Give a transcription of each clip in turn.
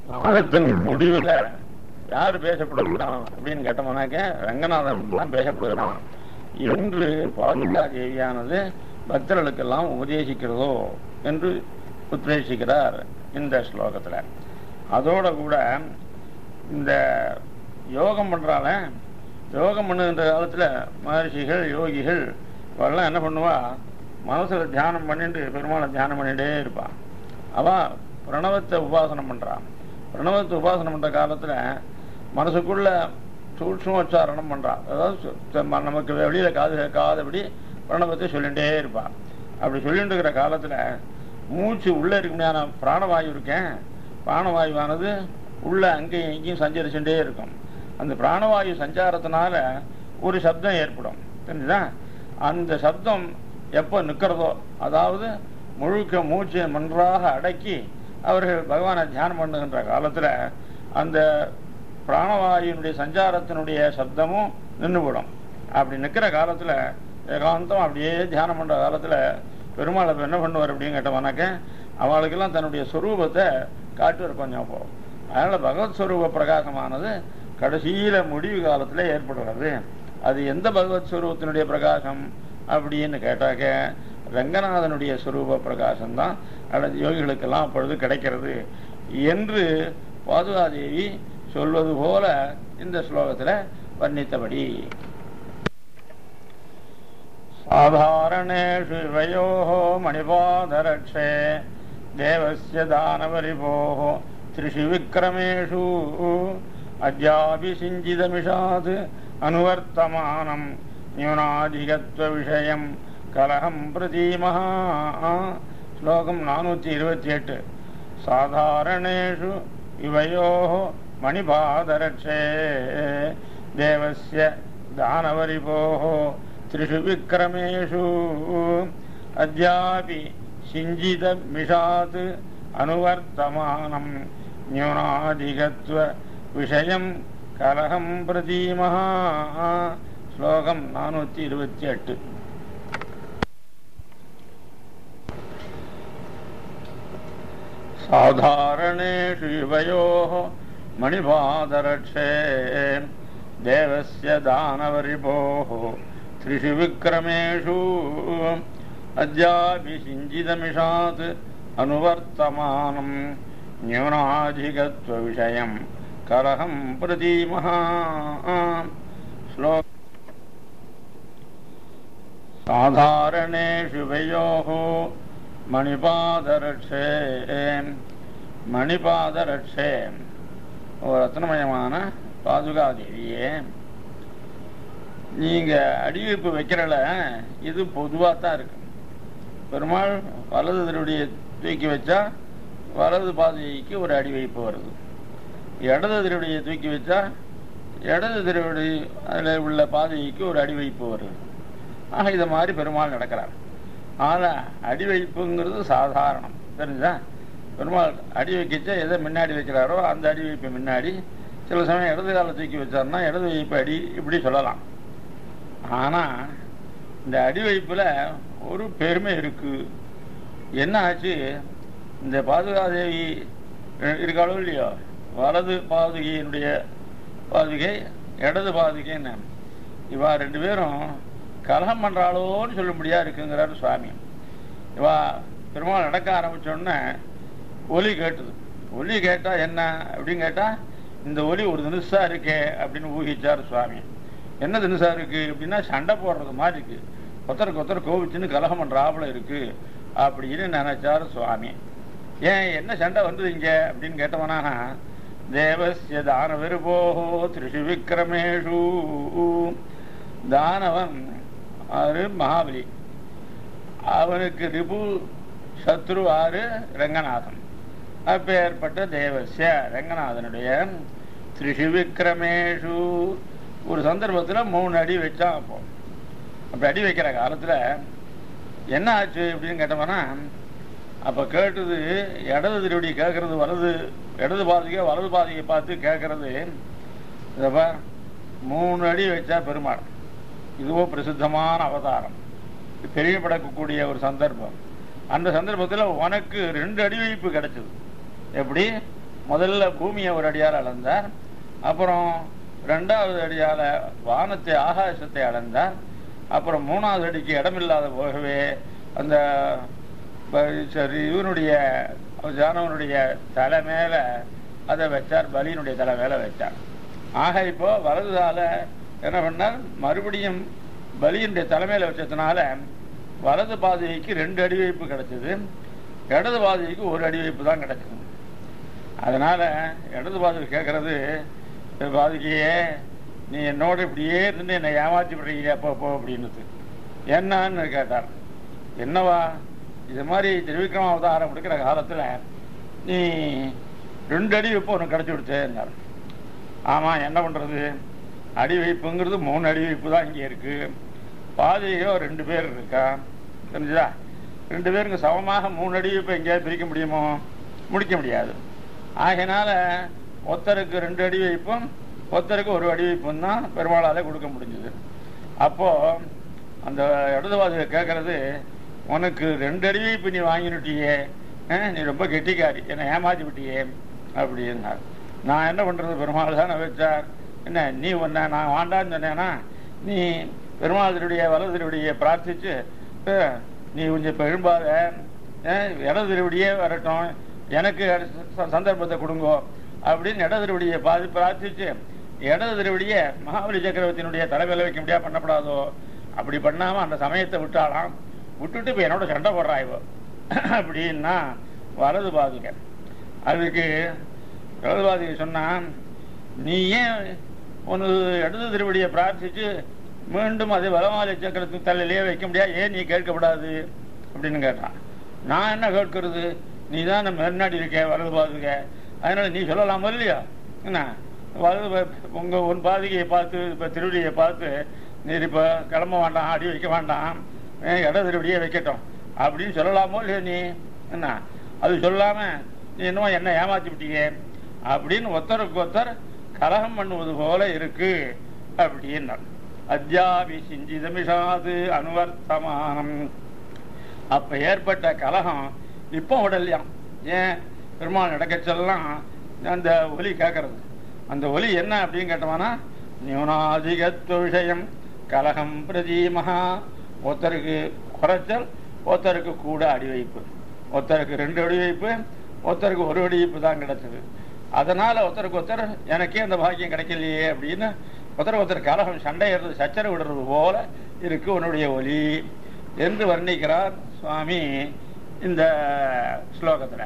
நாடகத்தின் முடிவுல யாரு பேசப்படுகிறான் அப்படின்னு கேட்டோம்னாக்க ரங்கநாதன் தான் பேசப்படுகிறான் என்று பாதுகா தேவியானது பக்தர்களுக்கெல்லாம் உபதேசிக்கிறதோ என்று உத்வேசிக்கிறார் இந்த ஸ்லோகத்துல அதோட கூட இந்த யோகம் பண்றால யோகம் பண்ணுகின்ற காலத்துல மகர்ஷிகள் யோகிகள் இவெல்லாம் என்ன பண்ணுவா மனசுல தியானம் பண்ணிட்டு பெருமாளை தியானம் பண்ணிட்டே இருப்பான் அவ பிரணவத்தை உபாசனம் பண்றான் பிரணவத்தை உபாசனம் பண்ற காலத்துல மனசுக்குள்ள சூட்சுமோச்சாரணம் பண்றான் அதாவது சு- ச- நமக்கு வெளியில காது கேட்காதபடி பிரணவத்தை சொல்லிட்டே இருப்பான் அப்படி சொல்லிட்டு இருக்கிற காலத்துல மூச்சு உள்ள இருக்குமையான பிராணவாயு இருக்கேன் பிராணவாயுவானது உள்ள அங்கேயும் இங்கேயும் சஞ்சரிச்சுட்டே இருக்கும் அந்த பிராணவாயு சஞ்சாரத்தினால ஒரு சப்தம் ஏற்படும் தெரிஞ்சுதா அந்த சப்தம் எப்போ நிற்கிறதோ அதாவது முழுக்க மூச்சை நன்றாக அடக்கி அவர்கள் பகவானை தியானம் பண்ணுகின்ற காலத்துல அந்த பிராணவாயுனுடைய சஞ்சாரத்தினுடைய சப்தமும் நின்றுவிடும் அப்படி நிற்கிற காலத்துல ஏகாந்தம் அப்படியே தியானம் பண்ற காலத்துல பெருமாள் அப்ப என்ன பண்ணுவார் அப்படின்னு கேட்டவனாக்க அவளுக்கெல்லாம் தன்னுடைய சொரூபத்தை காட்டுவார் கொஞ்சம் போகும் அதனால பகவத் ஸ்வரூப பிரகாசமானது கடைசியில முடிவு காலத்துல ஏற்படுகிறது அது எந்த பகவத் ஸ்வரூபத்தினுடைய பிரகாசம் அப்படின்னு கேட்டாக்க ரங்கநாதனுடைய ஸ்வரூப பிரகாசம் தான் அல்லது யோகிகளுக்கெல்லாம் அப்பொழுது கிடைக்கிறது என்று பாதுகாதேவி சொல்வது போல இந்த ஸ்லோகத்துல வர்ணித்தபடி சாதாரணேஷு வயோः மணிபாதரக்ஷே தேவஸ்ய தானவரிபோः त्रिषु विक्रमेषु अद्यापि सिञ्चिदमिषात् अनुवर्तमानं न्यूनाधिकत्वविषयं कलहं प्रतीमः श्लोकं नानूति இருபத்தி எட்டு சாதாரணேஷு இவையோः மணிபாதரட்சே தேவஸ்ய தானவரிபோः त्रिषु विक्रमेषु अद्यापि सिञ्जितमिषात् अनुवर्तमानं न्यूनाधिकत्वविषयं कलहं प्रतीमः श्लोकं नानूற்றி இருபத்தி எட்டு साधारणेषु युवयोः मणिपादरक्षे देवस्य दानवरिपोः त्रिषु विक्रमेषु अद्यापि सिञ्चिदमिषात् अनुवर्तमानं न्यूनाधिकत्वविषयं कलहं प्रतीमः श्लोक சாதாரணேஷு வயோः மணிபாதரட்சே மணிபாதரட்சே ஒரு ரத்னமயமான பாதுகாதேவியே நீங்க அடிவைப்பு வைக்கிறல இது பொதுவாக தான் இருக்கு பெருமாள் வலது திருவடியை தூக்கி வச்சா வலது பாதைக்கு ஒரு அடி வைப்பு வருது இடது திருவடியை தூக்கி வச்சா இடது திருவடி அதில் உள்ள பாதைக்கு ஒரு அடி வைப்பு வருது ஆக இதை மாதிரி பெருமாள் நடக்கிறார் ஆனால் அடி வைப்புங்கிறது சாதாரணம் தெரிஞ்சா பெருமாள் அடி வைக்கச்சா எதை முன்னாடி வைக்கிறாரோ அந்த அடி வைப்பு முன்னாடி சில சமயம் இடது காலை தூக்கி வச்சாருன்னா இடது வைப்பு அடி இப்படி சொல்லலாம் ஆனால் இந்த அடி வைப்பில் ஒரு பெருமை இருக்கு என்ன ஆச்சு இந்த பாதுகாதேவி இருக்காளோ இல்லையோ வலது பாதுகையினுடைய பாதுகை இடது பாதுகைன்னு இவா ரெண்டு பேரும் கலகம் பண்றாளோன்னு சொல்லும்படியா இருக்குங்கிறாரு சுவாமி இவா பெருமாள் நடக்க ஆரம்பிச்சோடனே ஒலி கேட்டுது ஒலி கேட்டா என்ன அப்படின்னு கேட்டா இந்த ஒலி ஒரு தினுசா இருக்கே அப்படின்னு ஊகிச்சார் சுவாமி என்ன தினுசா இருக்கு அப்படின்னா சண்டை போடுறது மாதிரி இருக்கு ஒருத்தருக்கு ஒருத்தர் கோவிச்சுன்னு கலகம் பண்றாப்புல இருக்கு அப்படின்னு நினைச்சார் சுவாமி ஏன் என்ன சண்டை வந்தது இங்க அப்படின்னு கேட்டவனா தேவசிய தான விருபோகோ திரிஷு விக்ரமேஷு தானவன் ஆறு மகாபலி அவனுக்கு ரிபு சத்ரு ஆறு ரங்கநாதன் அப்பேற்பட்ட தேவசிய ரங்கநாதனுடைய திரிஷு விக்ரமேஷு ஒரு சந்தர்ப்பத்தில் மூணு அடி வச்சான் அப்போ அப்படி அடி வைக்கிற காலத்தில் என்ன ஆச்சு அப்படின்னு கேட்டோம்னா அப்போ கேட்டது இடது திருவடி கேட்கறது வலது இடது பாதிக்கை வலது பாதிக்கை பார்த்து கேட்கறது இதப்பா மூணு அடி வச்சா பெருமாள் இதுவோ பிரசித்தமான அவதாரம் தெரியப்படக்கூடிய ஒரு சந்தர்ப்பம் அந்த சந்தர்ப்பத்தில் உனக்கு ரெண்டு அடி வைப்பு கிடைச்சது எப்படி முதல்ல பூமியை ஒரு அடியால் அளந்தார் அப்புறம் ரெண்டாவது அடியால வானத்தை ஆகாசத்தை அளந்தார் அப்புறம் மூணாவது அடிக்கு இடமில்லாத போகவே அந்த ப- சரி, இவனுடைய ஜானவனுடைய தலை மேல அதை வச்சார் பலியினுடைய தலை மேல வச்சார் ஆக இப்போ வலதுதால என்ன பண்ணார் மறுபடியும் பலியினுடைய தலைமையில வச்சதுனால வலது பாதைக்கு ரெண்டு அடி வைப்பு கிடைச்சது இடது பாதைக்கு ஒரு அடி வைப்பு தான் கிடைச்சது அதனால இடது பாதை கேட்கறது பாதிக்கையே நீ என்னோட இப்படியே இருந்து என்னை ஏமாத்தி விடுறீங்க அப்போ அப்போ அப்படின்னுது என்னன்னு கேட்டார் என்னவா இது மாதிரி திருவிக்ரம அவதாரம் எடுக்கிற காலத்துல நீ ரெண்டு அடி வைப்பு உனக்கு கிடைச்சி விடுத்தேன்னார் ஆமா என்ன பண்றது அடி வைப்புங்கிறது மூணு அடி வைப்பு தான் இங்கே இருக்கு பாதையோ ரெண்டு பேர் இருக்கா தெரிஞ்சுதா ரெண்டு பேருக்கு சமமாக மூணு அடி வைப்பு எங்கேயாவது பிரிக்க முடியுமோ முடிக்க முடியாது ஆகையினால ஒருத்தருக்கு ரெண்டு அடி வைப்பும் ஒருத்தருக்கு ஒரு அடி வைப்பும் தான் பெருமாளால கொடுக்க முடிஞ்சது அப்போ அந்த இடதுவாதியை கேட்கறது உனக்கு ரெண்டு அடி வைப்பு நீ வாங்கினுட்டியே அஹ், நீ ரொம்ப கெட்டிக்காரி என்னை ஏமாத்தி விட்டியே அப்படின்னார் நான் என்ன பண்றது பெருமாள் தானே வச்சார் என்ன நீ உன்னை நான் வாண்டான்னு சொன்னேன்னா நீ பெருமாளுடைய வலதுடைய பிரார்த்திச்சு அஹ், நீ கொஞ்சம் இப்போ எழும்பாத அஹ், இடது திருவடியே வரட்டும் எனக்கு ச- சந்தர்ப்பத்தை கொடுங்கோ அப்படின்னு இடது திருவடியை பாதி பிரார்த்திச்சு இடது திருவடியை மகாபலி சக்கரவர்த்தியினுடைய தலைமையில வைக்க முடியாது பண்ணப்படாதோ அப்படி பண்ணாம அந்த சமயத்தை விட்டாலாம் விட்டுட்டு இப்போ என்னோட சண்டை போடுறா இவ அப்படின்னா வலது பாதுக அதுக்கு வலது பாதுக சொன்னா நீ ஏன் உனது இடது திருவடியை பிரார்த்திச்சு மீண்டும் அது வலமாலை சக்கரத்து தலையிலேயே வைக்க முடியாது ஏன் நீ கேட்கக்கூடாது அப்படின்னு கேட்டான் நான் என்ன கேட்கறது நீ தான் நம்ம முன்னாடி இருக்க வலது பாதுக அதனால நீ சொல்லலாமா இல்லையா என்ன வலது பா- உங்க உன் பாதுகையை பார்த்து இப்ப திருவடியை பார்த்து நீ இப்ப கிளம்ப வேண்டாம் அடி வைக்க வேண்டாம் அஹ் இட திருவடியே வைக்கட்டும் அப்படின்னு சொல்லலாமோ இல்லையோ நீ என்ன அது சொல்லாம நீ என்னமோ என்ன ஏமாத்தி விட்டீங்க அப்படின்னு ஒருத்தருக்கு ஒருத்தர் கலகம் பண்ணுவது போல இருக்கு அப்படின்னார் அத்தியாபி சிஞ்சிதமிஷாது அனுவர்த்தமானம் அப்ப ஏற்பட்ட கலகம் இப்போ உடலையாம் ஏன் பெருமாள் நடக்கச்செல்லாம் அந்த ஒலி கேட்கறது அந்த ஒலி என்ன அப்படின்னு கேட்டோம்னா நியூனாதிகத்துவ விஷயம் கலகம் பிரதீமகா ஒருத்தருக்கு குறைச்சல் ஒருத்தருக்கு கூட அடி வைப்பு ஒருத்தருக்கு ரெண்டு அடி வைப்பு ஒருத்தருக்கு ஒரு அடி வைப்பு தான் கிடைச்சது அதனால ஒருத்தருக்கு ஒருத்தர் எனக்கே அந்த பாக்கியம் கிடைக்கலையே அப்படின்னு ஒருத்தருக்கு ஒருத்தர் கலகம் சண்டை ஏறுறது சச்சரவு விடுறது போல இருக்கு உன்னுடைய ஒலி என்று வர்ணிக்கிறார் சுவாமி இந்த ஸ்லோகத்துல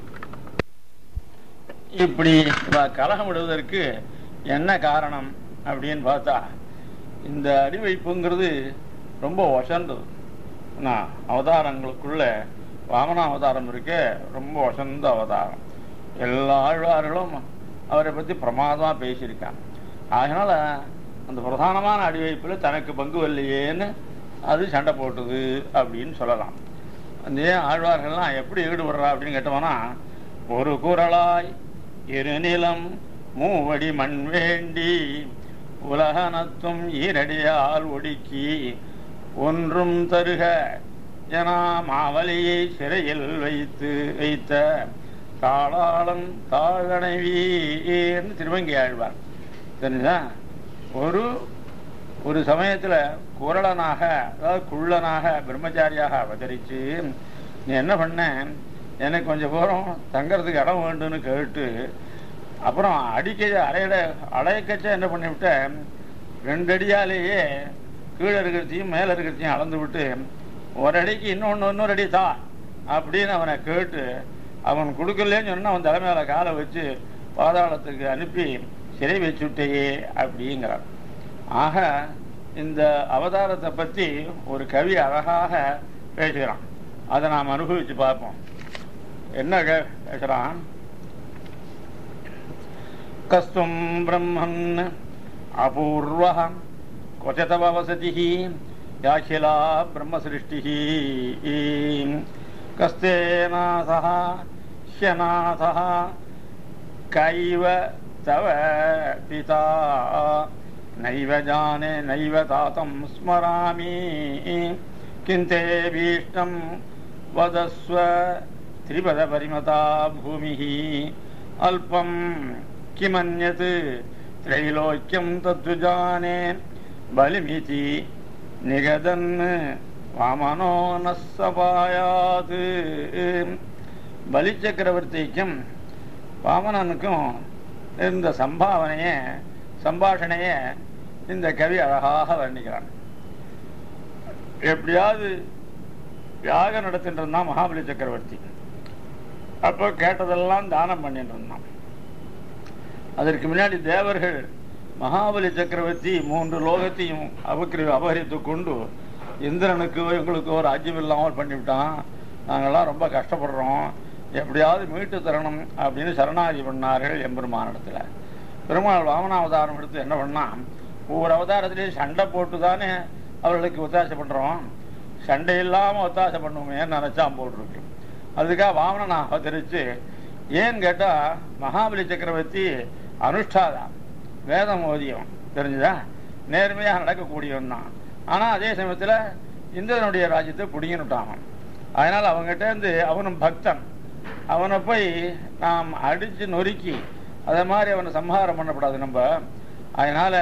இப்படி இவ கலகம் விடுவதற்கு என்ன காரணம் அப்படின்னு பார்த்தா இந்த அடிவைப்புங்கிறது ரொம்ப வசந்தது நான் அவதாரங்களுக்குள்ள வாமன அவதாரம் இருக்கே ரொம்ப வசந்த அவதாரம் எல்லா ஆழ்வார்களும் அவரை பத்தி பிரமாதமா பேசியிருக்காங்க அதனால அந்த பிரதானமான அடிவைப்புல தனக்கு பங்கு வரலையேன்னு அது சண்டை போட்டுது அப்படின்னு சொல்லலாம் அந்த ஏன் ஆழ்வார்கள்லாம் எப்படி ஈடுபடுறா அப்படின்னு கேட்டோம்னா ஒரு குரலாய் இருநிலம் மூவடி மண் வேண்டி உலகனத்தும் ஈரடியால் ஒடுக்கி ஒன்றும் தருக என மாவலியை சிறையில் வைத்து வைத்த தாளாளன் தாழனைவீன்னு திருவங்கி ஆழ்வார் தெரிஞ்சா ஒரு ஒரு சமயத்துல குரலனாக அதாவது குள்ளனாக பிரம்மச்சாரியாக அவதரிச்சு நீ என்ன பண்ண எனக்கு கொஞ்சம் தூரம் தங்கறதுக்கு இடம் வேண்டும்னு கேட்டு அப்புறம் அடிக்க அலையில அலையக்கச்ச என்ன பண்ணிவிட்ட ரெண்டு அடியாலேயே கீழே இருக்கிறதையும் மேலே இருக்கிறதையும் அளந்து விட்டு ஒரு அடிக்கு இன்னொன்று இன்னொரு அடி தா அப்படின்னு அவனை கேட்டு அவன் கொடுக்கலன்னு சொன்னா அவன் தலைமையில காலை வச்சு பாதாளத்துக்கு அனுப்பி சிறை வச்சு விட்டையே அப்படிங்கிறான் ஆக இந்த அவதாரத்தை பத்தி ஒரு கவி அழகாக பேசுகிறான் அதை நாம் அனுபவிச்சு பார்ப்போம் என்ன கே- பேசுறான் கஸ்துவம் பிரம்மன் அபூர்வ क्वचतव वसतिः याखिला ब्रह्मसृष्टिः कस्ते नाथः ह्यनाथः कैव तव पिता नैव जाने नैव तातं स्मरामि किन्ते भीष्टं वदस्व त्रिपदपरिमता भूमिः அல்பம் கிமன்யத் திரைலோக்கியம் தத்விஜானே பலிமிதி நிகதன் வாமனோ நசபாயாது பலி சக்கரவர்த்திக்கும் வாமனனுக்கும் இந்த சம்பாவனைய சம்பாஷணைய இந்த கவி அழகாக வர்ணிக்கிறான் எப்படியாவது யாகம் நடத்திட்டு இருந்தான் மகாபலி சக்கரவர்த்தி அப்போ கேட்டதெல்லாம் தானம் பண்ணிட்டு இருந்தான் அதற்கு முன்னாடி தேவர்கள் மகாபலி சக்கரவர்த்தி மூன்று லோகத்தையும் அபக்கிரி அபகரித்து கொண்டு இந்திரனுக்கு எங்களுக்கோ ராஜ்யம் இல்லாமல் பண்ணிவிட்டான் நாங்கள்லாம் ரொம்ப கஷ்டப்படுறோம் எப்படியாவது மீட்டு தரணும் அப்படின்னு சரணாகி பண்ணார்கள் எம்பெருமானிடத்துல பெருமாள் வாமனாவதாரம் எடுத்து என்ன பண்ணான் ஒவ்வொரு அவதாரத்திலையும் சண்டை போட்டு தானே அவர்களுக்கு ஒத்தாசை பண்றோம் சண்டை இல்லாம ஒத்தாசை பண்ணுவோமே நினைச்சான் போட்டிருக்கு அதுக்காக வாமனன் அவதரிச்சு ஏன்னு கேட்டா மகாபலி சக்கரவர்த்தி அனுஷ்டாதான் வேதம் ஓதியம் தெரிஞ்சுதா நேர்மையாக நடக்கக்கூடியவன் தான் ஆனா அதே சமயத்துல இந்திரனுடைய ராஜ்யத்தை பிடிங்கினுட்டான் அவன். அதனால அவங்ககிட்ட இருந்து அவனும் பக்தன் அவனை போய் நாம் அடிச்சு நொறுக்கி அதே மாதிரி அவனை சம்ஹாரம் பண்ணக்கூடாது நம்ம அதனால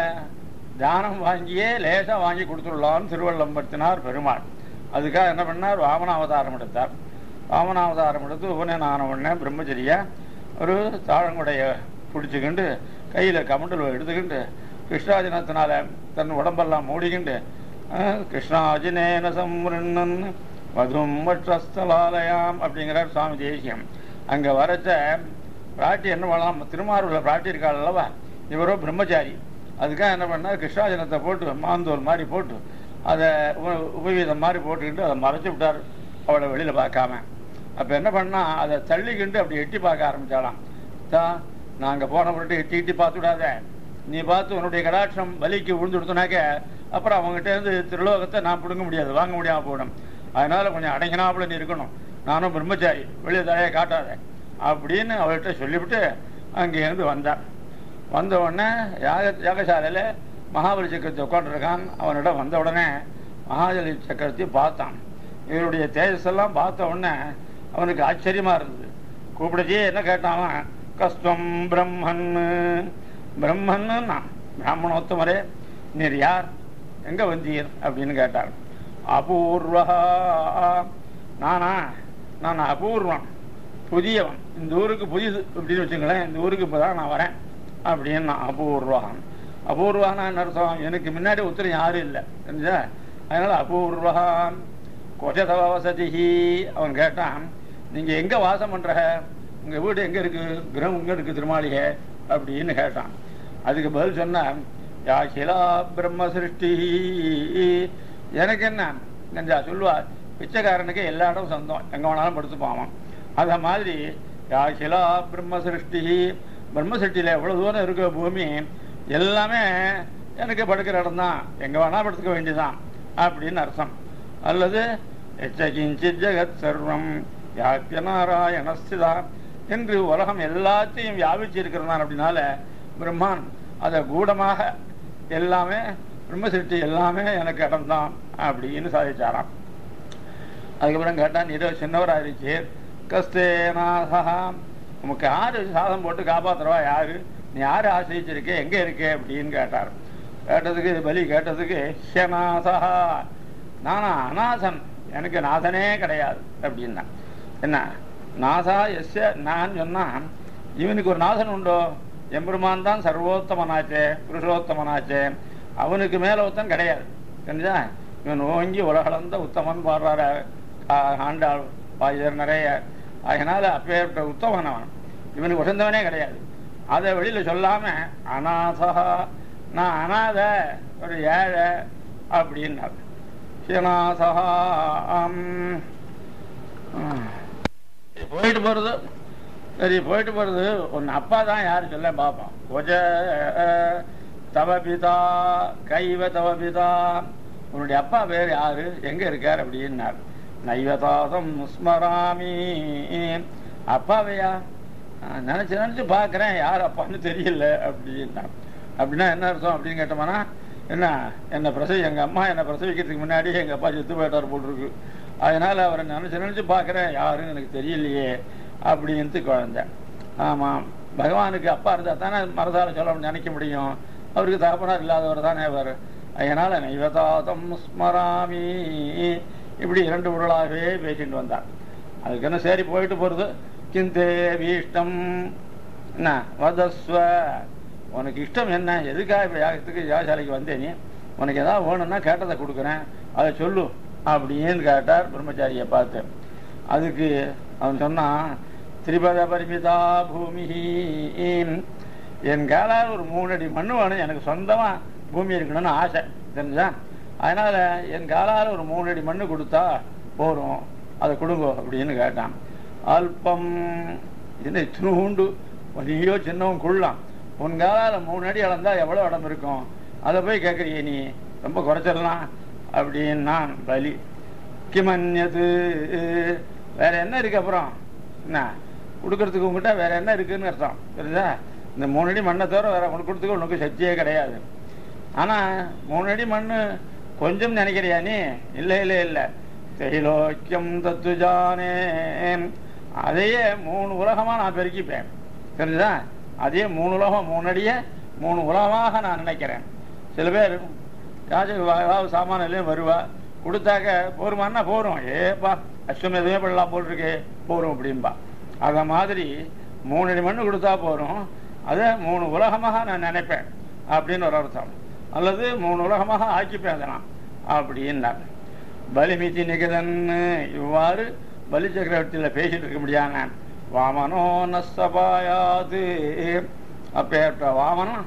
தானம் வாங்கியே லேசா வாங்கி கொடுத்துடலாம்னு திருவள்ளம்படுத்தினார் பெருமாள் அதுக்காக என்ன பண்ணார் வாமன அவதாரம் எடுத்தார் வாமன அவதாரம் எடுத்து உபநயனம் ஆன உடனே பிரம்மச்சரியா ஒரு தாழங்குடைய பிடிச்சுக்கிண்டு கையில கமண்டல் எடுத்துக்கிண்டு கிருஷ்ணாஜனத்தினால தன் உடம்பெல்லாம் மூடிக்கிண்டு அஹ், கிருஷ்ணாஜினேன சம்ருண்ணன் மதும் வற்றஸ்தலாலயாம் அப்படிங்கிறார் சுவாமி தேசியம் அங்க வரச்ச பிராட்டி என்ன பண்ணலாம் திருமாரூர்ல பிராட்டி இருக்காள் அல்லவா இவரோ பிரம்மச்சாரி அதுக்காக என்ன பண்ணார் கிருஷ்ணாஜனத்தை போட்டு மாந்தோல் மாதிரி போட்டு அதை உப- உபவீதம் மாதிரி போட்டுக்கிட்டு அதை மறைச்சு விட்டார் அவளை வெளியில பார்க்காம அப்ப என்ன பண்ணா அதை தள்ளிக்கிண்டு அப்படி எட்டி பார்க்க ஆரம்பிச்சாலாம் தான் நாங்க போன பொருட்டு எட்டி எட்டி பார்த்து விடாத நீ பார்த்து உன்னுடைய கடாட்சம் வலிக்கு விழுந்து கொடுத்தனாக்க அப்புறம் அவங்ககிட்ட இருந்து திருலோகத்தை நான் பிடுங்க முடியாது வாங்க முடியாம போயிடும் அதனால கொஞ்சம் அடங்கினாப்புல நீ இருக்கணும் நானும் பிரம்மச்சாரி வெளியே தலையை காட்டாத அப்படின்னு அவள்கிட்ட சொல்லிவிட்டு அங்கேருந்து வந்தான் வந்த உடனே யாக யாகசாலையில மகாபலி சக்கரவர்த்தி உட்காந்துருக்கான் அவனிடம் வந்த உடனே மகாபலி சக்கரவர்த்தி பார்த்தான் இவருடைய தேஜஸ் எல்லாம் பார்த்த உடனே அவனுக்கு ஆச்சரியமா இருந்தது கூப்பிடுச்சே என்ன கேட்டான் கஸ்தம் பிரம்மன் பிரம்மன்னு நான் பிராமணோத்தமரே நீர் யார் எங்க வந்தீர் அப்படின்னு கேட்டார் அபூர்வா நானா நான் அபூர்வம் புதியவன் இந்த ஊருக்கு புதியது அப்படின்னு வச்சுங்களேன் இந்த ஊருக்கு இப்பதான் நான் வரேன் அப்படின்னு நான் அபூர்வான் அபூர்வானா என்ன அர்த்தம் எனக்கு முன்னாடி உத்தரம் யாரும் இல்லை தெரிஞ்சா அதனால அபூர்வான் கொஜதவ வசதிஹி அவன் கேட்டான் நீங்க எங்க வாசம் பண்ற உங்க வீடு எங்க இருக்கு கிரகம் எங்க இருக்கு திருமாளிகை அப்படின்னு கேட்டான் அதுக்கு பதில் சொன்னான் யா சிலா பிரம்ம சிருஷ்டி எனக்கு என்ன நெஞ்சா சொல்லுவா பிச்சைக்காரனுக்கு எல்லா இடம் சொந்தம் எங்க வேணாலும் படுத்துப்பான் அவன் அத மாதிரி யா சிலா பிரம்ம சிருஷ்டி பிரம்ம சிருஷ்டியில எவ்வளவு தூரம் இருக்க பூமி எல்லாமே எனக்கு படுக்கிற இடம் தான் எங்க வேணா படுத்துக்க வேண்டியதான் அப்படின்னு அர்த்தம் அல்லது எச்சகிஞ்சித் ஜெகத் சர்வம் யாக்கிய நாராயணஸ்திதா என்று உலகம் எல்லாத்தையும் வியாபிச்சிருக்கிறான் அப்படின்னால பிரம்மான் அதை கூடமாக எல்லாமே பிரம்ம சிருஷ்டி எல்லாமே எனக்கு இடம்தான் அப்படின்னு சாதிச்சாராம் அதுக்கப்புறம் கேட்டா நீ ஏதோ சின்னவரா இருச்சு கஸ்தேநாதா உமக்கு யாரு சாதம் போட்டு காப்பாத்துறவா யாரு நீ யாரு ஆசிரிச்சிருக்க எங்க இருக்க அப்படின்னு கேட்டார் கேட்டதுக்கு பலி கேட்டதுக்கு ஹியநாதா நானா அநாதன் எனக்கு நாதனே கிடையாது அப்படின்னா என்ன நாதா எஸ்ய நான் சொன்னா இவனுக்கு ஒரு நாதன் உண்டோ எம்பெருமான் தான் சர்வோத்தமனாச்சே புருஷோத்தமனாச்சே அவனுக்கு மேல ஒருத்தன் கிடையாது தெரிஞ்சா இவன் ஓங்கி உலகளந்த உத்தமன் பாடுறாரு ஆ- ஆண்டாள் பாய்தர் நிறைய அதனால அப்பேற்பட்ட உத்தமன் அவன் இவனுக்கு உசந்தவனே கிடையாது அதை வெளியில சொல்லாம அநாதா நான் அநாத ஒரு ஏழை அப்படின்னார் சிவநாதா போயிட்டு போறது சரி போயிட்டு போறது உன் அப்பா தான் யாரு சொல்ல பாப்போம் கொஜ தவ பிதா கைவ தவ பிதா உன்னுடைய அப்பா பேர் யாரு எங்க இருக்கார் அப்படின்னார் நைவதாதம் ஸ்மராமி அப்பாவையா நான் நினைச்சு நினைச்சு பாக்குறேன் யார் அப்பான்னு தெரியல அப்படின்னா அப்படின்னா என்ன அர்த்தம் அப்படின்னு கேட்டோம்னா என்ன என்ன பிரசவி எங்க அம்மா என்னை பிரசவிக்கிறதுக்கு முன்னாடி எங்க அப்பா செத்து போயிட்டார் போட்டிருக்கு அதனால அவரை நினைச்சு நினைச்சு பாக்குறேன் யாருன்னு எனக்கு தெரியலையே அப்படின்ட்டு குழந்தை ஆமாம் பகவானுக்கு அப்பா இருந்தா தானே மனசால சொல்ல நினைக்க முடியும் அவருக்கு தகப்பனார் இல்லாதவர் தானே அவர் அதனால நைவதாதம் ஸ்மராமி இப்படி இரண்டு உருளாகவே பேசிட்டு வந்தார் அதுக்கு என்ன சரி போயிட்டு போறது கிந்தே வீஷ்டம் என்ன வதஸ்வ உனக்கு இஷ்டம் என்ன எதுக்காக இப்ப யாகத்துக்கு யாகசாலைக்கு வந்தே நீ உனக்கு ஏதாவது வேணும்னா கேட்டதை கொடுக்குறேன் அதை சொல்லு அப்படின்னு கேட்டார் பிரம்மச்சாரியை பார்த்து அதுக்கு அவன் சொன்னான் திரிபத பரிமிதா பூமி என் காலால் ஒரு மூணு அடி மண்ணு வேணும் எனக்கு சொந்தமா பூமி இருக்கணும்னு ஆசை தெரிஞ்சா அதனால என் காலால் ஒரு மூணு அடி மண்ணு கொடுத்தா போறோம் அதை கொடுங்கோ அப்படின்னு கேட்டான் அல்பம் இது இத்தினூண்டு வலியோ சின்னவும் குள்ளலாம் உன் காலால மூணு அடி அளந்தா எவ்வளவு இடம் இருக்கும் அதை போய் கேட்குறிய நீ ரொம்ப குறைச்சிடலாம் அப்படின்னான் பலி கிமன்யது வேற என்ன இருக்கு அப்புறம் என்ன கொடுக்கறதுக்கு உங்ககிட்ட வேற என்ன இருக்குன்னு அர்த்தம் புரியுதா இந்த மூணு அடி மண்ணை தவிர வேற உனக்கு கொடுத்துக்க உனக்கு சக்தியே கிடையாது ஆனா மூணு அடி மண்ணு கொஞ்சம் நினைக்கிறியா நீ இல்லை இல்லை இல்லை தைலோக்கியம் தத்துஜானே அதையே மூணு உலகமா நான் பெருக்கிப்பேன் தெரிஞ்சுதா அதே மூணு உலகம் மூணு அடியே மூணு உலகமாக நான் நினைக்கிறேன் சில பேர் ராஜ ஏதாவது சாமானிலையும் வருவா கொடுத்தாக்க போருமான்னா போறோம் ஏப்பா அஸ்வம் எதுவுமே பண்ணலாம் போல் இருக்கு போறோம் அப்படின்பா அத மாதிரி மூணு அடி மண்ணு கொடுத்தா போறோம் அதை மூணு உலகமாக நான் நினைப்பேன் அப்படின்னு ஒரு அர்த்தம் அல்லது மூணு உலகமாக ஆக்கிப்பேன் அதை நான் அப்படின்னார் பலிமிதி நிகதன் இவ்வாறு பலி சக்கரவர்த்தியில் பேசிட்டு இருக்க முடியாங்க வாமனோ நஸ்தபாயாது அப்பேற்பட்ட வாமனம்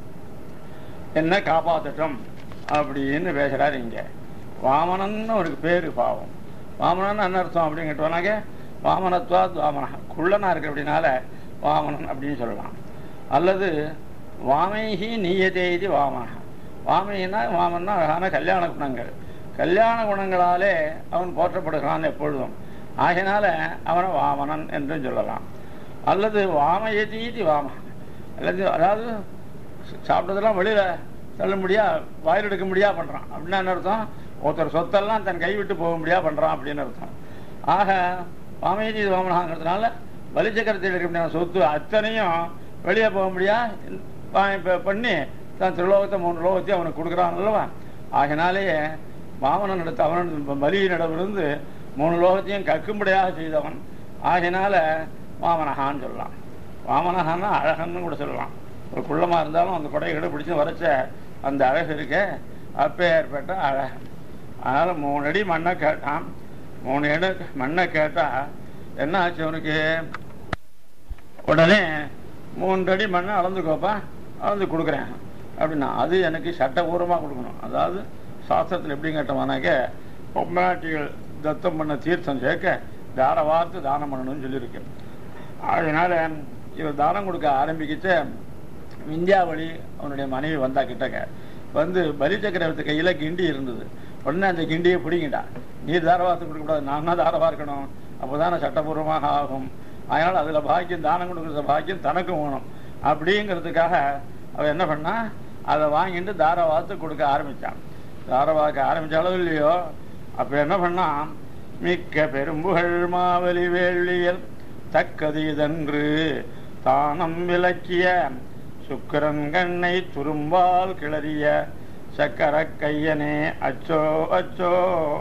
என்ன காப்பாத்தட்டும் அப்படின்னு பேசுறாரு இங்க வாமனன்னு ஒரு பேரு பாவம் வாமனன் என்ன அர்த்தம் அப்படின்னு கேட்டோம்னாக்க வாமனத்வா வாமன குள்ளனா இருக்கு அப்படின்னால வாமனன் அப்படின்னு சொல்லலாம் அல்லது வாமைஹி நீயதே இது வாமன வாமைனா வாமன்னா அழகான கல்யாண குணங்கள் கல்யாண குணங்களாலே அவன் போற்றப்படுகிறான் எப்பொழுதும் ஆகினால அவனை வாமனன் என்றும் சொல்லலாம் அல்லது வாமயதீதி வாமன் அல்லது அதாவது சாப்பிட்டதெல்லாம் வெளியில தள்ள முடியா வாயில் எடுக்க முடியா பண்றான் அப்படின்னா என்ன அர்த்தம் ஒருத்தர் சொத்தெல்லாம் தன் கை விட்டு போக முடியா பண்றான் அப்படின்னு அர்த்தம் ஆக வாமயதி வாமனாங்கிறதுனால பலிச்சக்கரத்தில் இருக்க முடியாத சொத்து அத்தனையும் வெளியே போக முடியா ப- ப- பண்ணி தன் திருலோகத்தை மூணு லோகத்தையும் அவனுக்கு கொடுக்குறான் அல்லவா ஆகினாலேயே வாமனன் எடுத்து அவன் பலியினிடமிருந்து மூணு லோகத்தையும் கக்கும்படியாக செய்தவன் ஆகினால வாமனஹான்னு சொல்லலாம் வாமனஹான்னா அழகன்னு கூட சொல்லலாம் ஒரு குள்ளமா இருந்தாலும் அந்த கொடைகளை பிடிச்சு வரைச்ச அந்த அழகு இருக்கே அப்பேற்பட்ட அழகன் அதனால மூணு அடி மண்ணை கேட்டான் மூணு அடி மண்ணை கேட்டா என்ன ஆச்சு அவனுக்கு உடனே மூன்று அடி மண்ணை அளந்துக்கோப்பா அளந்து கொடுக்குறேன் அப்படின்னா அது எனக்கு சட்டபூர்வமாக கொடுக்கணும் அதாவது சாஸ்திரத்தில் எப்படி கேட்டோம்னாக்க பொம்மாட்டிகள் தத்தம் பண்ண தீர்த்தம் சேர்க்க தார வார்த்து தானம் பண்ணணும்னு சொல்லியிருக்கு அதனால இவர் தானம் கொடுக்க ஆரம்பிக்கிச்ச விந்தியாவளி அவனுடைய மனைவி வந்தா கிட்டக்க வந்து பலி சக்கரவர்த்தி கையில கிண்டி இருந்தது உடனே அந்த கிண்டியை பிடிங்கிட்டா நீ தாரவாத்து கொடுக்கக்கூடாது நான் தான் தாரவா இருக்கணும் அப்போதானே சட்டபூர்வமாக ஆகும் அதனால அதுல பாக்கியம் தானம் கொடுக்குற பாக்கியம் தனக்கும் வேணும் அப்படிங்கிறதுக்காக அவ என்ன பண்ணா அதை வாங்கிட்டு தாரவாத்து கொடுக்க ஆரம்பிச்சான் தாரவாக்க ஆரம்பிச்ச அளவு இல்லையோ அப்ப என்ன பண்ணான் மிக்க பெரும்புகழ் மாவலி வேள்வியல் தக்கது இதன்று தானம் விளக்கிய சுக்கிரன் கண்ணை துரும்பால் கிளறிய சக்கர கையனே அச்சோ அச்சோ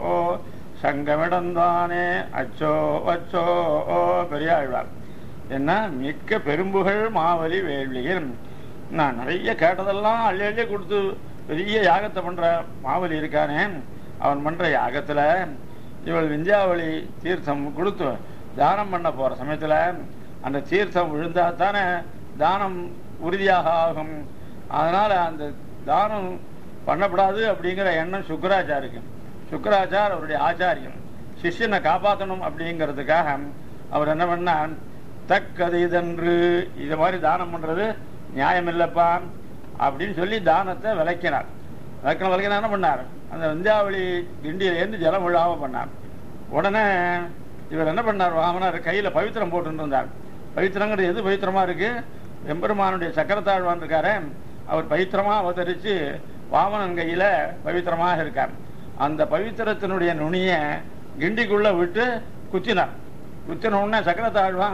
சங்கமிடந்தானே அச்சோ அச்சோ பெரியாழ்வார் என்ன மிக்க பெரும்புகழ் மாவலி வேள்வியில் நான் நிறைய கேட்டதெல்லாம் அள்ளி அள்ளி கொடுத்து பெரிய யாகத்தை பண்ற மாவலி இருக்கானே அவன் பண்ற யாகத்துல இவள் விந்தியாவளி தீர்த்தம் கொடுத்து தானம் பண்ண போற சமயத்துல அந்த தீர்த்தம் விழுந்தா தானே தானம் உறுதியாக ஆகும் அதனால அந்த தானம் பண்ணப்படாது அப்படிங்கிற எண்ணம் சுக்கராச்சாருக்கு சுக்கராச்சார் அவருடைய ஆச்சாரியம் சிஷ்யனை காப்பாற்றணும் அப்படிங்கிறதுக்காக அவர் என்ன பண்ணார் தக்கது இதென்று இது மாதிரி தானம் பண்றது நியாயம் இல்லப்பா அப்படின்னு சொல்லி தானத்தை விளக்கினார் விளக்கின விளக்கினா என்ன பண்ணார் அந்த விந்தியாவளி கிண்டியிலேருந்து ஜலம் விழாம பண்ணார் உடனே இவர் என்ன பண்ணார் வாமனார் கையில பவித்திரம் போட்டு இருந்தார் பவித்திரங்கிறது எது பவித்திரமா இருக்கு எம்பெருமானுடைய சக்கரத்தாழ்வான் இருக்காரே அவர் பவித்திரமா அவதரிச்சு வாமனன் கையில பவித்திரமாக இருக்கார் அந்த பவித்திரத்தினுடைய நுனிய கிண்டிக்குள்ள விட்டு குத்தினார் குத்தின உடனே சக்கரத்தாழ்வான்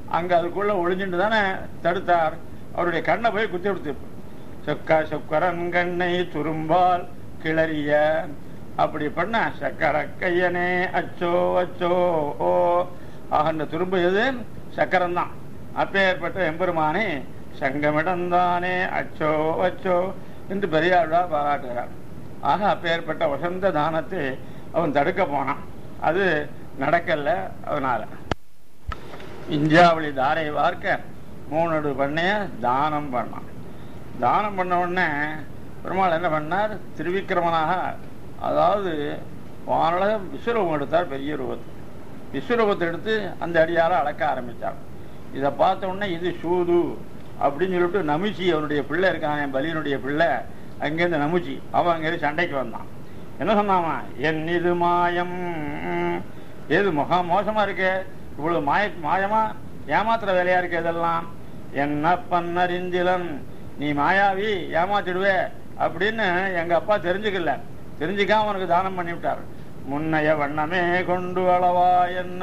அங்க அதுக்குள்ள ஒளிஞ்சுட்டு தானே தடுத்தார் அவருடைய கண்ணை போய் குத்தி கொடுத்து சொக்கா சொக்கரன் கண்ணை துரும்பால் கிளறிய அப்படி பண்ண சக்கர கையனே அச்சோ அச்சோ ஓ ஆக அந்த துரும்பு எது சக்கரம் தான் அப்பேற்பட்ட எம்பெருமானே சங்கமிடந்தானே அச்சோ அச்சோ என்று பெரியாழ்வா பாராட்டுகிறார் ஆக அப்பேற்பட்ட வசந்த தானத்தை அவன் தடுக்க போனான் அது நடக்கல அதனால இந்தியாவளி தாரை வார்க்க மூணு பண்ணைய தானம் பண்ணான் தானம் பண்ண உடனே பெருமாள் என்ன பண்ணார் திருவிக்கிரமனாக அதாவது வானல விஸ்வரூபம் எடுத்தார் பெரிய ரூபத்தை விஸ்வரூபத்தை எடுத்து அந்த அடியார அளக்க ஆரம்பித்தார் இதை பார்த்த உடனே இது சூது அப்படின்னு சொல்லிட்டு நமிச்சி அவனுடைய பிள்ளை இருக்கான் என் பலியனுடைய பிள்ளை அங்கேருந்து நமிச்சி அவன் அங்கே சண்டைக்கு வந்தான் என்ன சொன்னாமா என் இது மாயம் ஏது முக மோசமா இருக்கு இவ்வளவு மாய மாயமா ஏமாத்துற வேலையா இருக்கு இதெல்லாம் என்ன பன்னறிந்திலன் நீ மாயாவி ஏமாத்திடுவே அப்படின்னு எங்க அப்பா தெரிஞ்சுக்கல தெரிஞ்சுக்காம அவனுக்கு தானம் பண்ணி விட்டார் முன்னைய வண்ணமே கொண்டு அளவா என்ன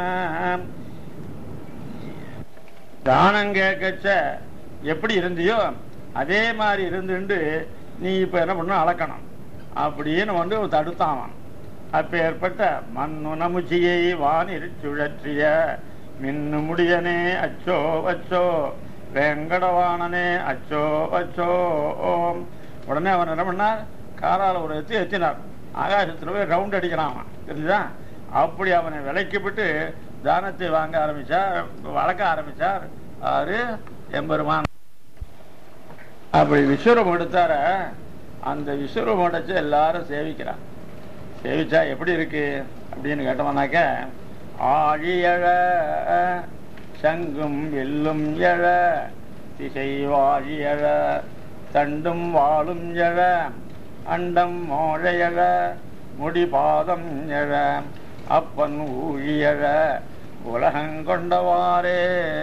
தானம் கேட்கச்ச எப்படி இருந்தியோ அதே மாதிரி இருந்துட்டு நீ இப்ப என்ன பண்ண அளக்கணும் அப்படின்னு வந்து தடுத்தான் அவன் அப்பேற்பட்ட மண்ணு நமுச்சியை வானில் சுழற்றிய மின்னு முடியனே அச்சோ அச்சோ வெங்கடவாணனே அச்சோ அச்சோ ஓம் உடனே அவன் என்ன பண்ணார் காரால ஒரு எத்தி எத்தினார் ஆகாசத்துல போய் ரவுண்ட் அடிக்கிறான் அவன் தெரிஞ்சுதா அப்படி அவனை விலைக்கு விட்டு தானத்தை வாங்க ஆரம்பிச்சார் வளர்க்க ஆரம்பிச்சார் ஆறு எம்பெருமான் அப்படி விஸ்வரூபம் எடுத்தார அந்த விஸ்வரூபம் எடுத்து எல்லாரும் சேவிக்கிறான் சேவிச்சா எப்படி இருக்கு அப்படின்னு கேட்டோம்னாக்க ஆழியழ சங்கும் வெல்லும் எழ திசை வாழியழ தண்டும் வாழும் எழ அண்டம் மோழையழ முடிபாதம் எழ அப்பன் ஊழியழ உலகங்கொண்டவாறே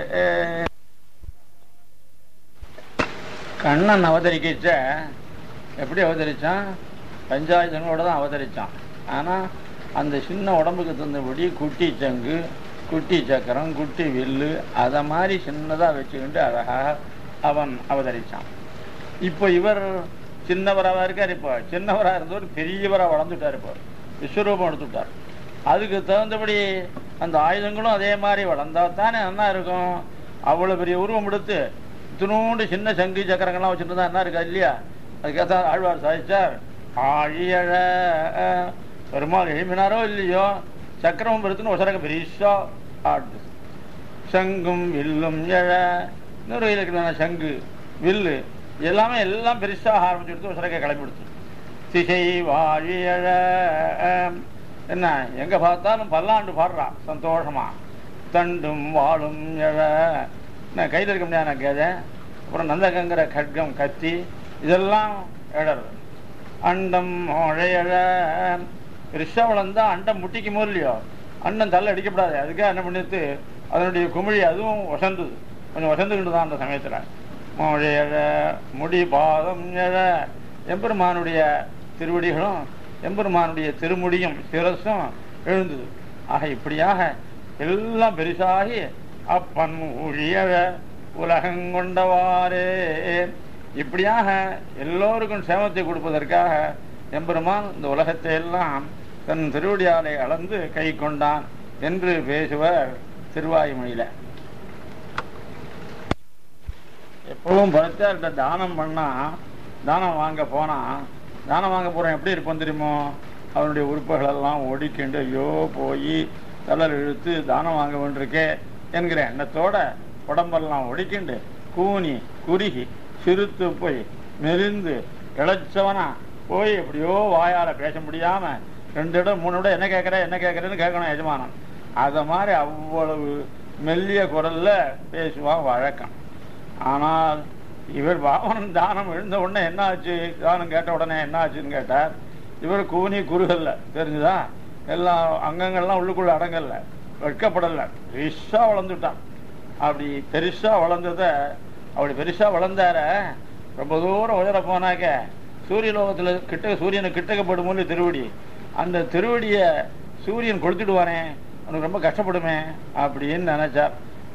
கண்ணன் அவதரிக்கிச்ச எப்படி அவதரிச்சான் பஞ்சாயத்தனோட தான் அவதரிச்சான் ஆனா அந்த சின்ன உடம்புக்கு தந்தபடி குட்டி சங்கு குட்டி சக்கரம் குட்டி வில்லு அதை மாதிரி சின்னதா வச்சுக்கிட்டு அழகாக அவன் அவதரிச்சான் இப்போ இவர் சின்னவராக இருக்கார் இப்போ சின்னவராக இருந்தவர் பெரியவராக வளர்ந்துட்டார் இப்போ விஸ்வரூபம் எடுத்துட்டார் அதுக்கு தகுந்தபடி அந்த ஆயுதங்களும் அதே மாதிரி வளர்ந்தா தானே நல்லா இருக்கும் அவ்வளோ பெரிய உருவம் எடுத்து இத்தினோண்டு சின்ன சங்கு சக்கரங்கள்லாம் வச்சுட்டு தான் என்ன இருக்கா இல்லையா அதுக்கேற்ற ஆழ்வார் சாதிச்சார் ஆழியழ பெருமாள் எழுப்பினாரோ இல்லையோ சக்கரமும் பெருத்துன்னு ஒசரங்க பெரிசா ஆடுது சங்கும் வில்லும் எழ இன்னொரு இருக்கிற சங்கு வில்லு எல்லாமே எல்லாம் பெருசாக ஆரம்பிச்சுடுத்து ஒசரக்க கிளம்பி கொடுத்து திசை வாழியழ என்ன எங்க பார்த்தாலும் பல்லாண்டு பாடுறான் சந்தோஷமா தண்டும் வாழும் எழ என்ன கையில் இருக்க முடியாது எனக்கு அதை அப்புறம் நந்தகங்கிற கட்கம் கத்தி இதெல்லாம் எழறது அண்டம் மழையழ ரிஷா வளர்ந்தா அண்டம் முட்டிக்குமோ இல்லையோ அண்டம் தள்ள அடிக்கப்படாது அதுக்காக என்ன பண்ணிட்டு அதனுடைய குமிழி அதுவும் வசந்தது கொஞ்சம் வசந்துக்கிட்டு தான் அந்த சமயத்தில் மழையழ முடி பாதம் எழ எம்பெருமானுடைய திருவடிகளும் எம்பெருமானுடைய திருமுடியும் சிரசும் எழுந்தது ஆக இப்படியாக எல்லாம் பெருசாகி அப்பன் ஊழியழ உலகங்கொண்டவாறே இப்படியாக எல்லோருக்கும் சேமத்தை கொடுப்பதற்காக எம்பெருமான் இந்த உலகத்தை எல்லாம் தன் திருவடியாலை அளந்து கை கொண்டான் என்று பேசுவர் திருவாயுமொழியில எப்பவும் பக்தர்கிட்ட தானம் பண்ணா தானம் வாங்க போனா தானம் வாங்க போறோம் எப்படி இருப்போம் தெரியுமோ அவனுடைய உறுப்புகள் எல்லாம் ஒடிக்கிண்டு ஐயோ போய் தளர் இழுத்து தானம் வாங்க வேண்டியிருக்கே என்கிற எண்ணத்தோட உடம்பெல்லாம் ஒடிக்கிண்டு கூனி குறுகி சிறுத்து போய் மெலிந்து இழைச்சவனா போய் எப்படியோ வாயால பேச முடியாம ரெண்டு இடம் மூணு இடம் என்ன கேட்கற என்ன கேட்கறேன்னு கேட்கணும் எஜமானன் அத மாதிரி அவ்வளவு மெல்லிய குரல்ல பேசுவான் வழக்கம் ஆனால் இவர் பாவனன் தானம் எழுந்த உடனே என்ன ஆச்சு தானம் கேட்ட உடனே என்ன ஆச்சுன்னு கேட்டார் இவர் கூனி குறுகல்ல தெரிஞ்சுதா எல்லாம் அங்கங்கள்லாம் உள்ளுக்குள்ள அடங்கல்ல வெட்கப்படல பெருசா வளர்ந்துட்டான் அப்படி பெருசா வளர்ந்தத அப்படி பெருசா வளர்ந்தார ரொம்ப தூரம் உயர போனாக்க சூரிய லோகத்துல கிட்ட சூரியனை கிட்டக்கப்படுமோ திருவடி அந்த திருவடிய சூரியன் கொடுத்துடுவானே அவனுக்கு ரொம்ப கஷ்டப்படுமே அப்படின்னு நினைச்சார்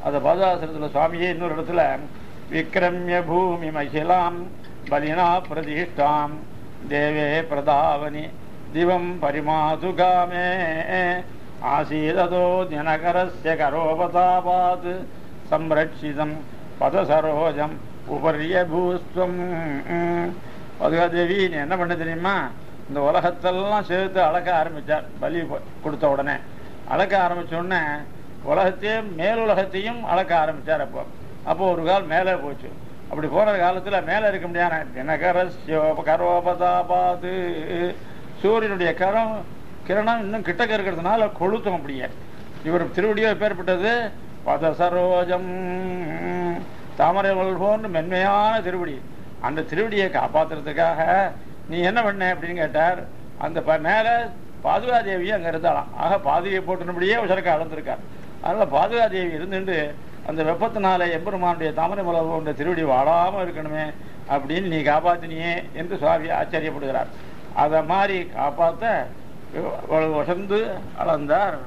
அந்த பாதாசிரத்தில் சுவாமியே இன்னொரு இடத்துல விக்ரமிய பூமி மகிழாம் பலினா பிரதிஷ்டாம் தேவே பிரதாவனி திவம் பரிமாது காமே ஆசீததோ தினகரஸ்ய கரோபதாபாத் சம்ரட்சிதம் பதசரோஜம் உபரிய பூஸ்வம் பதுகாதேவி நீ என்ன பண்ண தெரியுமா இந்த உலகத்தெல்லாம் சேர்த்து அளக்க ஆரம்பிச்சார் பலி ப- கொடுத்த உடனே அளக்க ஆரம்பிச்ச உடனே உலகத்தையும் மேலுலகத்தையும் அளக்க ஆரம்பிச்சார் அப்போ அப்போ ஒரு கால் மேலே போச்சு அப்படி போற காலத்துல மேலே இருக்க முடியாத தினகரஸ்யோ கரோபதாபாது சூரியனுடைய கரம் கிரணம் இன்னும் கிட்டக்க இருக்கிறதுனால கொளுத்தும் அப்படியே இவர் திருவடியோ எப்பேற்பட்டது பத சரோஜம் தாமரை மலர் போன்ற மென்மையான திருவடி அந்த திருவடியை காப்பாத்துறதுக்காக நீ என்ன பண்ண அப்படின்னு கேட்டார் அந்த ப- மேல பாதுகாதேவி அங்க இருந்தாளாம் ஆக பாதுகை போட்டுனபடியே உசரக்க அளந்திருக்கார் அதனால பாதுகாதேவி இருந்துட்டு அந்த வெப்பத்தினால எம்பெருமானுடைய தாமரை மலர் போன்ற திருவடி வாடாம இருக்கணுமே அப்படின்னு நீ காப்பாத்தினியே என்று சுவாமி ஆச்சரியப்படுகிறார் அத மாதிரி காப்பாத்த இவ்வளவு வசந்து அளந்தார்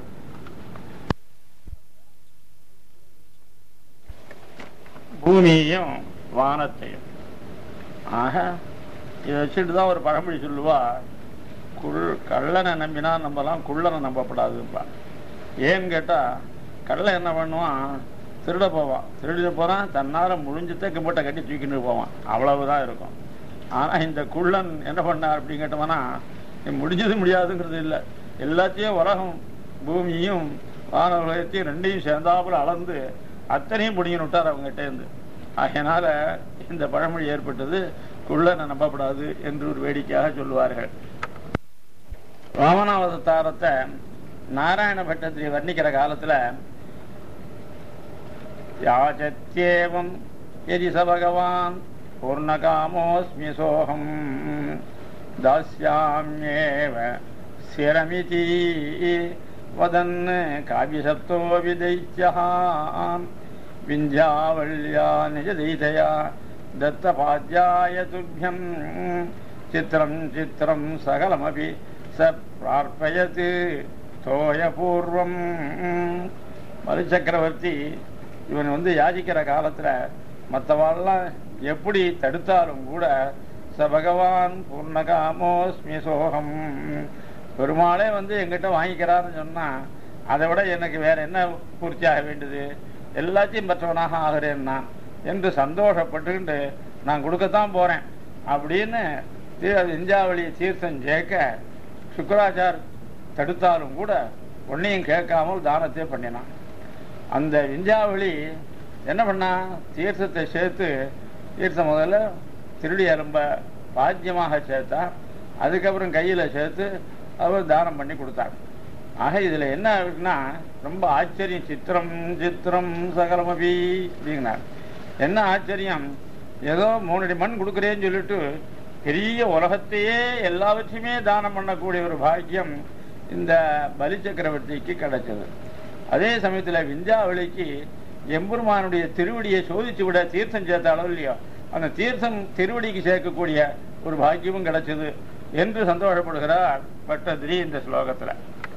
பூமியையும் வானத்தையும் ஆக இதை வச்சுட்டு தான் ஒரு பழமொழி சொல்லுவா குள் கள்ளனை நம்பினா நம்பலாம் குள்ளனை நம்பப்படாதுப்பா ஏன்னு கேட்டா கள்ளன் என்ன பண்ணுவான் திருட போவான் திருடிட்டு போறான் தன்னால முடிஞ்சத்தை கும்பிட்ட கட்டி தூக்கிட்டு போவான் அவ்வளவுதான் இருக்கும் ஆனா இந்த குள்ளன் என்ன பண்ணார் அப்படின்னு கேட்டோம்னா இது முடிஞ்சது முடியாதுங்கிறது இல்லை எல்லாத்தையும் உலகம் பூமியும் வான உலகத்தையும் ரெண்டையும் சேர்ந்தாப்புல அளந்து அத்தனையும் பிடிங்கி விட்டார் அவங்ககிட்ட இருந்து ஆகையினால இந்த பழமொழி ஏற்பட்டது குள்ளனை நம்பப்படாது என்று ஒரு வேடிக்கையாக சொல்லுவார்கள் வாமனாவதாரத்தை நாராயண பட்டத்திரி வர்ணிக்கிற காலத்துல யாச்சத்யேவம் எதி ச பகவான் பூர்ணகாமோஸ்மி சோகம் தாஸ்யாம்யேவ சிரமிதி வதன் காவியசப்தோ விதைத்யாம் விந்தியாவல்யா நிஜதைதயா தத்தபாத்யாய துभ्यम् சித்திரம் சித்திரம் சகலமபி ச பிரார்ப்பயத் தோயபூர்வம் மறு சக்கரவர்த்தி இவன் வந்து யாசிக்கிற காலத்துல மற்றவாள்லாம் எப்படி தடுத்தாலும் கூட ச பகவான் பூர்ணகாமோஸ்மி சோகம் பெருமாளே வந்து எங்கிட்ட வாங்கிக்கிறாருன்னு சொன்னா அதை விட எனக்கு வேற என்ன பூர்த்தியாக வேண்டியது எல்லாத்தையும் பெற்றவனாக ஆகிறேன் நான் என்று சந்தோஷப்பட்டுக்கிட்டு நான் கொடுக்கத்தான் போறேன் அப்படின்னு தீ- இந்தியாவளி தீர்த்தம் ஜெயிக்க சுக்கராச்சார் தடுத்தாலும் கூட ஒன்னையும் கேட்காமல் தானத்தை பண்ணினான் அந்த விஞ்சாவளி என்ன பண்ணா தீர்த்தத்தை சேர்த்து தீர்த்தம் முதல்ல திருடி எலும்ப பாத்தியமாக சேர்த்தா அதுக்கப்புறம் கையில சேர்த்து அவர் தானம் பண்ணி கொடுத்தார் ஆக இதுல என்ன இருக்குன்னா ரொம்ப ஆச்சரியம் சித்திரம் சித்திரம் சகலமபி அப்படிங்கிறார் என்ன ஆச்சரியம் ஏதோ மூணடி மண் கொடுக்குறேன்னு சொல்லிட்டு பெரிய உலகத்தையே எல்லாவற்றையுமே தானம் பண்ணக்கூடிய ஒரு பாக்கியம் இந்த பலி சக்கரவர்த்திக்கு கிடைச்சது அதே சமயத்துல விஞ்சாவளிக்கு எம்பெருமானுடைய திருவடியை சோதிச்சு விட தீர்த்தம் சேர்த்தாலும் இல்லையோ அந்த தீர்த்தம் திருவடிக்கு சேர்க்கக்கூடிய ஒரு பாக்கியமும் கிடைச்சது என்று சந்தோஷப்படுகிறார் பட்டதிரி இந்த ஸ்லோகத்துல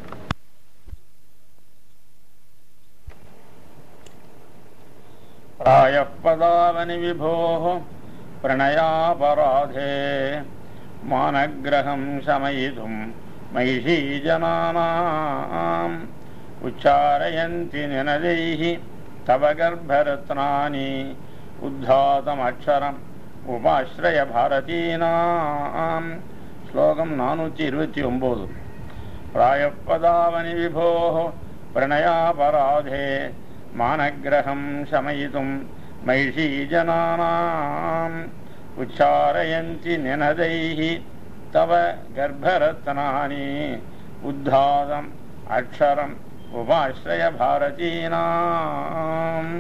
प्रायः पदावनि विभोः प्रणयापराधे मानग्रहं शमयितुं महिषीजनानाम् उच्चारयन्ति निनदैः तव गर्भरत्नानि उद्धातमक्षरम् उपाश्रय भारतीनाम् श्लोकम् नानूति இருபத்தி ஒன்பது प्रायःपदावनि विभोः प्रणयापराधे मानग्रहं शमयितुं महिषीजनानाम् उच्चारयन्ति निनदैः तव गर्भरत्नानि उद्धातम् अक्षरम् उपाश्रय भारतीनाम्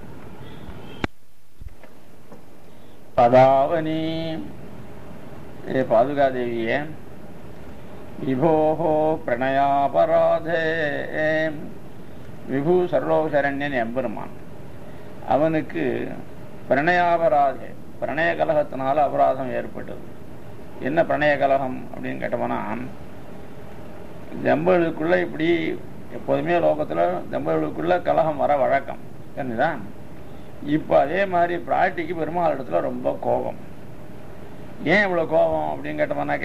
பதாவனி ஏ பாதுகாதேவியே விபோஹோ பிரணயாபராதே விபு சர்வோசரண்யன் எம்பெருமான் அவனுக்கு பிரணயாபராதே பிரணய கலகத்தினால அபராதம் ஏற்பட்டது என்ன பிரணய கலகம் அப்படின்னு கேட்டோம்னா தம்பதிகளுக்குள்ள இப்படி எப்போதுமே லோகத்துல தம்பதிகளுக்குள்ள கலகம் வர வழக்கம் என்னதான் இப்போ அதே மாதிரி பிராட்டிக்கு பெருமாள் இடத்துல ரொம்ப கோபம் ஏன் இவ்வளோ கோபம் அப்படின்னு கேட்டோம்னாக்க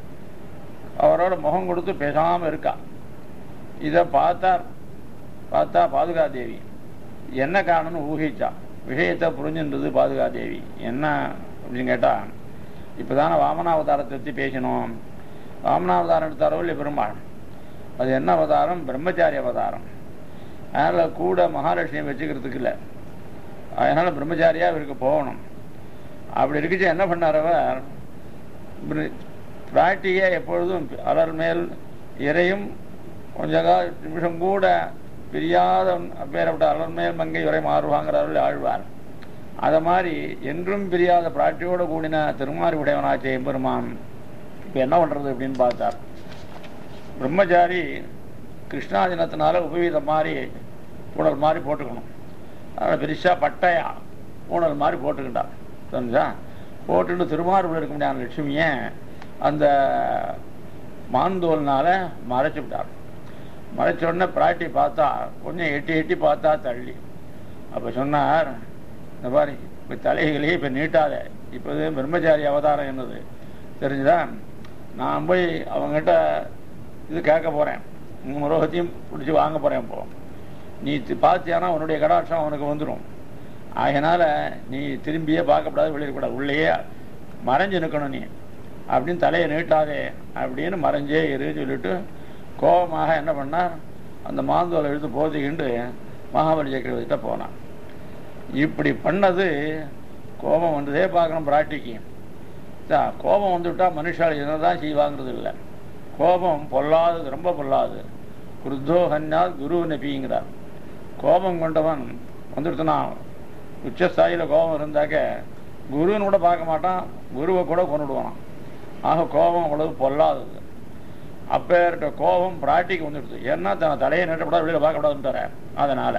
அவரோட முகம் கொடுத்து பேசாமல் இருக்கா இதை பார்த்தார் பார்த்தா பாதுகாதேவி என்ன காரணம்னு ஊகிச்சா விஷயத்தை புரிஞ்சுன்றது பாதுகாதேவி என்ன அப்படின்னு கேட்டால் இப்போ தானே வாமனாவதாரத்தை பற்றி பேசினோம் வாமனாவதாரம் எடுத்தாரோ இல்லை பெருமாள் அது என்ன அவதாரம் பிரம்மச்சாரி அவதாரம் அதனால் கூட மகாலட்சுமியை வச்சுக்கிறதுக்கு இல்லை அதனால் பிரம்மச்சாரியாக இவருக்கு போகணும் அப்படி இருக்குச்சு என்ன பண்ணார் அவர் பிராட்டியை எப்பொழுதும் அலர் மேல் இறையும் கொஞ்ச கால நிமிஷம் கூட பிரியாத அப்பேற்பட்ட அலர் மேல் மங்கை உரை மாறுவாங்கிறார்கள் ஆழ்வார் அதை மாதிரி என்றும் பிரியாத பிராட்டியோடு கூடின திருமாரி உடையவனாச்சே எம்பெருமான் இப்போ என்ன பண்ணுறது அப்படின்னு பார்த்தார் பிரம்மச்சாரி கிருஷ்ணா தினத்தினால உபவீதம் மாதிரி பூணல் மாதிரி போட்டுக்கணும் அதில் பெருசாக பட்டையா பூணல் மாதிரி போட்டுக்கிட்டார் தெரிஞ்சா போட்டுட்டு திருமார்பில் இருக்க முடியாத லட்சுமியை அந்த மாந்தோல்னால மறைச்சு விட்டார் மறைச்ச உடனே பிராட்டி பார்த்தா கொஞ்சம் எட்டி எட்டி பார்த்தா தள்ளி அப்போ சொன்னார் இந்த மாதிரி இப்போ தலைகளையே இப்போ நீட்டாத இப்போ இது பிரம்மச்சாரி அவதாரம் என்னது தெரிஞ்சுதா நான் போய் அவங்ககிட்ட இது கேட்க போகிறேன் உங்கள் முரோகத்தையும் பிடிச்சி வாங்க போகிறேன் இப்போ நீ தி- பார்த்தியானா உன்னுடைய கடாட்சம் அவனுக்கு வந்துடும் ஆகையினால நீ திரும்பியே பார்க்கக்கூடாது வெளியிடக்கூடாது உள்ளேயே மறைஞ்சு நிற்கணும் நீ அப்படின்னு தலையை நீட்டாதே அப்படின்னு மறைஞ்சே இரு சொல்லிட்டு கோபமாக என்ன பண்ணார் அந்த மாந்தோலை எடுத்து போத்திக்கிண்டு மகாபலி சக்கரவர்த்திட்ட போனான் இப்படி பண்ணது கோபம் வந்ததே பார்க்கணும் பிராட்டிக்கு சா, கோபம் வந்துவிட்டா மனுஷால் என்னதான் செய்வாங்கிறது இல்லை கோபம் பொல்லாதது ரொம்ப பொல்லாது குருத்தோ ஹன்யாத் குரு நபிங்கிறார் கோபம் கொண்டவன் வந்துடுத்துனா உச்சஸ்தாயியில் கோபம் இருந்தாக்க குருன்னு கூட பார்க்க மாட்டான் குருவை கூட கொண்டுடுவான் ஆக கோபம் அவ்வளவு பொல்லாதது அப்பேர்கிட்ட கோபம் பிராட்டிக்கு வந்துடுது ஏன்னா தன் தலையை நீட்டப்படாது வெளியில் பார்க்கக்கூடாதுன்றார அதனால்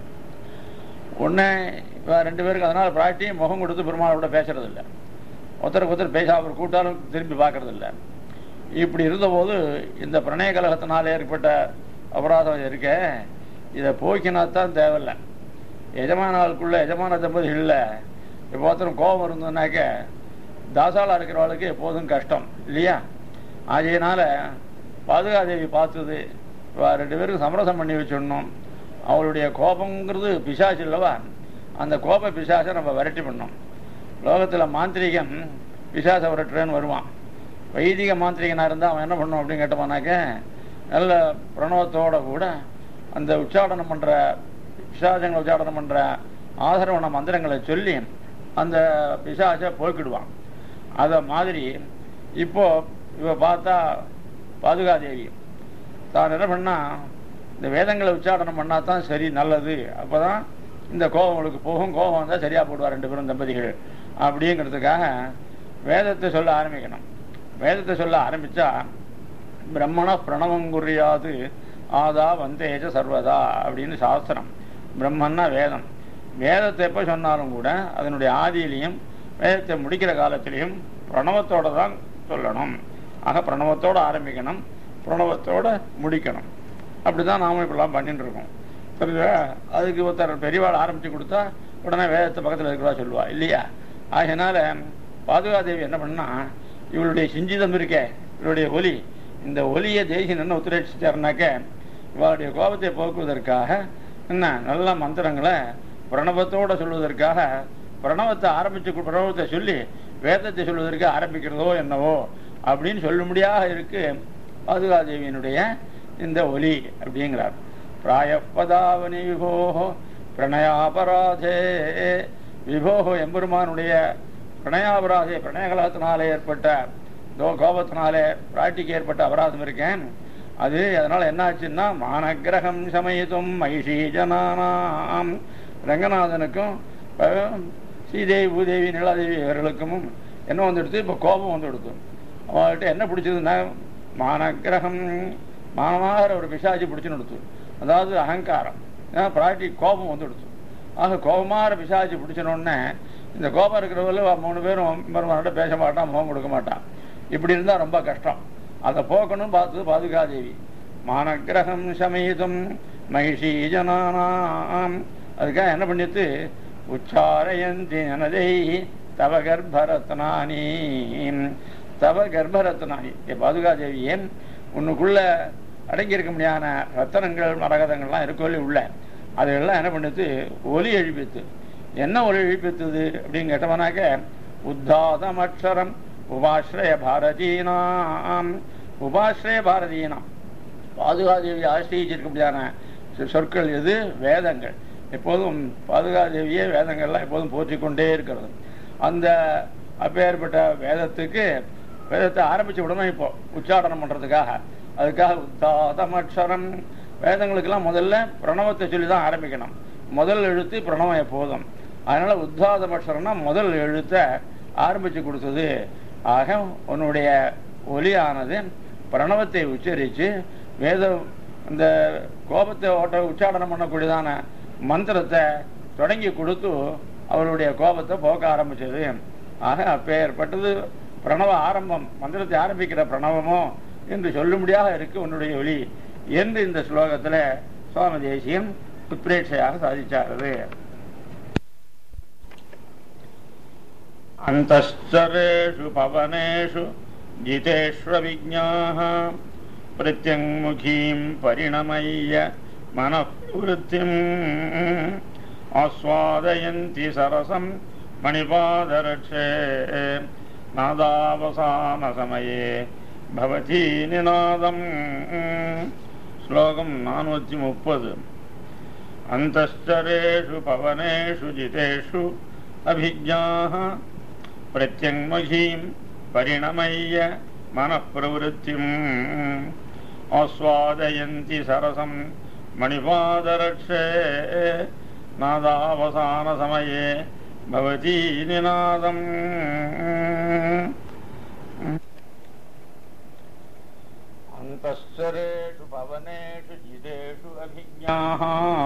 ஒன்று ரெண்டு பேருக்கு அதனால் பிராட்டி முகம் கொடுத்து பெருமாளோட பேசுறது இல்லை ஒருத்தருக்கு ஒருத்தர் பேச அவர் கூட்டாலும் திரும்பி பார்க்கறது இல்லை இப்படி இருந்தபோது இந்த பிரணய கலகத்தினால் ஏற்பட்ட அபராதம் இருக்க இதை போக்கினா தான் தேவையில்லை எஜமானாளுக்குள்ள எஜமான தம்பதி இல்லை இப்போ ஒருத்தரும் கோபம் இருந்ததுனாக்க தாசாலா இருக்கிறவளுக்கு எப்போதும் கஷ்டம் இல்லையா ஆகையினால பாதுகாதேவி பார்த்தது இவ ரெண்டு பேருக்கு சமரசம் பண்ணி வச்சிடணும் அவளுடைய கோபங்கிறது பிசாசு இல்லவா அந்த கோப பிசாசை நம்ம விரட்டி பண்ணோம் லோகத்தில் மாந்திரிகன் பிசாசை விரட்டுறேன்னு வருவான் வைதிக மாந்திரிகனாக இருந்தால் அவன் என்ன பண்ணும் அப்படின்னு கேட்டோம்னாக்க நல்ல பிரணவத்தோட கூட அந்த உச்சாடனம் பண்ணுற பிசாசங்களை உச்சாடனம் பண்ணுற ஆதரவண மந்திரங்களை சொல்லி அந்த பிசாசை போக்கிடுவான் அதை மாதிரி இப்போ இவ பார்த்தா பாதுகாதேவி தான் என்ன பண்ணா இந்த வேதங்களை உச்சாடனம் பண்ணா தான் சரி நல்லது அப்பதான் இந்த கோபம் உங்களுக்கு போகும் கோபம் வந்தால் சரியா போடுவா ரெண்டு பேரும் தம்பதிகள் அப்படிங்கிறதுக்காக வேதத்தை சொல்ல ஆரம்பிக்கணும் வேதத்தை சொல்ல ஆரம்பிச்சா பிரம்மண பிரணவம் குறியாது ஆதா வந்தேஜ சர்வதா அப்படின்னு சாஸ்திரம் பிரம்மன்னா வேதம் வேதத்தை எப்போ சொன்னாலும் கூட அதனுடைய ஆதியிலையும் வேதத்தை முடிக்கிற காலத்திலையும் பிரணவத்தோட தான் சொல்லணும் ஆக பிரணவத்தோட ஆரம்பிக்கணும் பிரணவத்தோட முடிக்கணும் அப்படிதான் நாம இப்படிலாம் பண்ணிட்டு இருக்கோம் புரியுதா அதுக்கு ஒருத்தர் பெரியவாள் ஆரம்பிச்சு கொடுத்தா உடனே வேதத்தை பக்கத்தில் இருக்கிறவா சொல்லுவா இல்லையா ஆகையினால பாதுகாதேவி என்ன பண்ணா இவளுடைய சிஞ்சிதம் இருக்கே இவளுடைய ஒலி இந்த ஒலியை தேசியன் என்ன உத்திரேசிச்சாருனாக்க இவளுடைய கோபத்தை போக்குவதற்காக என்ன நல்ல மந்திரங்களை பிரணவத்தோட சொல்வதற்காக பிரணவத்தை ஆரம்பிச்சு கு- பிரணவத்தை சொல்லி வேதத்தை சொல்வதற்கு ஆரம்பிக்கிறதோ என்னவோ அப்படின்னு சொல்லும்படியாக இருக்கு பாதுகாதேவியினுடைய இந்த ஒலி அப்படிங்கிறார் பிராயப்பதாவனி விபோகோ பிரணயாபராதே விபோகோ எம்பெருமானுடைய பிரணயாபராதே பிரணயகலத்தினாலே ஏற்பட்ட தோ கோபத்தினாலே பிராட்டிக்கு ஏற்பட்ட அபராதம் இருக்கேன் அது அதனால என்னாச்சுன்னா மானகிரகம் சமயத்தும் மைஷி ஜனானாம் ரங்கநாதனுக்கும் அஹ், ஸ்ரீதேவி பூதேவி நிலாதேவி இவர்களுக்கும் என்ன வந்துடுத்து இப்போ கோபம் வந்து கொடுத்து அவங்கள்ட்ட என்ன பிடிச்சதுன்னா மானகிரகம் மானமாகிற ஒரு பிசாச்சி பிடிச்சுன்னு கொடுத்து அதாவது அகங்காரம் ஏன்னா பிராட்டி கோபம் வந்து கொடுத்து ஆக கோபமாகிற பிசாச்சி பிடிச்சனோடனே இந்த கோபம் இருக்கிறவங்கள மூணு பேரும் மருமகன்கிட்ட பேச மாட்டான் முகம் கொடுக்க மாட்டான் இப்படி இருந்தால் ரொம்ப கஷ்டம் அதை போக்கணும்னு பார்த்தது பாதுகாதேவி மானகிரகம் சமீதம் மகிஷி ஜனானாம் அதுக்காக என்ன பண்ணிட்டு உச்சாரயந்தி நனதை தவ கர்ப்பரத்னானி தவ கர்ப்பரத்னானி ஏ பாதுகாதேவியே உன்னுக்குள்ள அடங்கி இருக்க முடியாத ரத்தனங்கள் மரகதங்கள்லாம் இருக்கோலி உள்ள அதையெல்லாம் என்ன பண்ணுது ஒலி எழுப்பித்து என்ன ஒலி எழுப்பித்தது அப்படின்னு கேட்டவனாக்க உத்தாதம் அக்ஷரம் உபாஸ்ரய பாரதீனாம் உபாஸ்ரய பாரதீனாம் பாதுகாதேவி ஆசிரியிச்சிருக்க முடியாத சொ- சொற்கள் எது வேதங்கள் எப்போதும் பாதுகாதேவியே வேதங்கள்லாம் எப்போதும் போற்றிக் கொண்டே இருக்கிறது அந்த அப்பேற்பட்ட வேதத்துக்கு வேதத்தை ஆரம்பிச்சு விடணும் இப்போ உச்சாரணம் பண்றதுக்காக அதுக்காக உத்தாதம் அக்ஷரம் வேதங்களுக்கெல்லாம் முதல்ல பிரணவத்தை சொல்லி தான் ஆரம்பிக்கணும் முதல் எழுத்து பிரணவம் எப்போதும் அதனால உத்தாதம் அக்ஷரம்னா முதல் எழுத்தை ஆரம்பிச்சு கொடுத்தது ஆக உன்னுடைய ஒலியானது பிரணவத்தை உச்சரித்து வேத இந்த கோபத்தை ஓட்ட உச்சாரணம் பண்ணக்கூடியதான மந்திரத்தை தொடங்கி கொடுத்து அவருடைய கோபத்தை போக்க ஆரம்பிச்சது ஆக அப்பேற்பட்டது பிரணவ ஆரம்பம் மந்திரத்தை ஆரம்பிக்கிற பிரணவமோ என்று சொல்லும்படியாக இருக்கு உன்னுடைய ஒளி என்று இந்த ஸ்லோகத்துல சுவாமி தேசியம் உத்பிரேட்சையாக சாதிச்சாரது अन्तश्चरेषु पवनेषु जितेष्वभिज्ञाः प्रत्यङ्मुखीं परिणमय्य मनःवृत्तिम् आस्वादयन्ति सरसं मणिपादरक्षे नादावसानसमये भवती निनादम् श्लोकं नानूति मुप्पद् अन्तश्चरेषु पवनेषु जितेषु अभिज्ञाः प्रत्यङ्मुखीं परिणमय्य मनःप्रवृत्तिम् आस्वादयन्ति सरसं मणिपादरक्षे नादावसानसमये भवती निनादम् அந்தஸ்தரேஷு பவனேஷு ஜிதேஷு அபிஜாः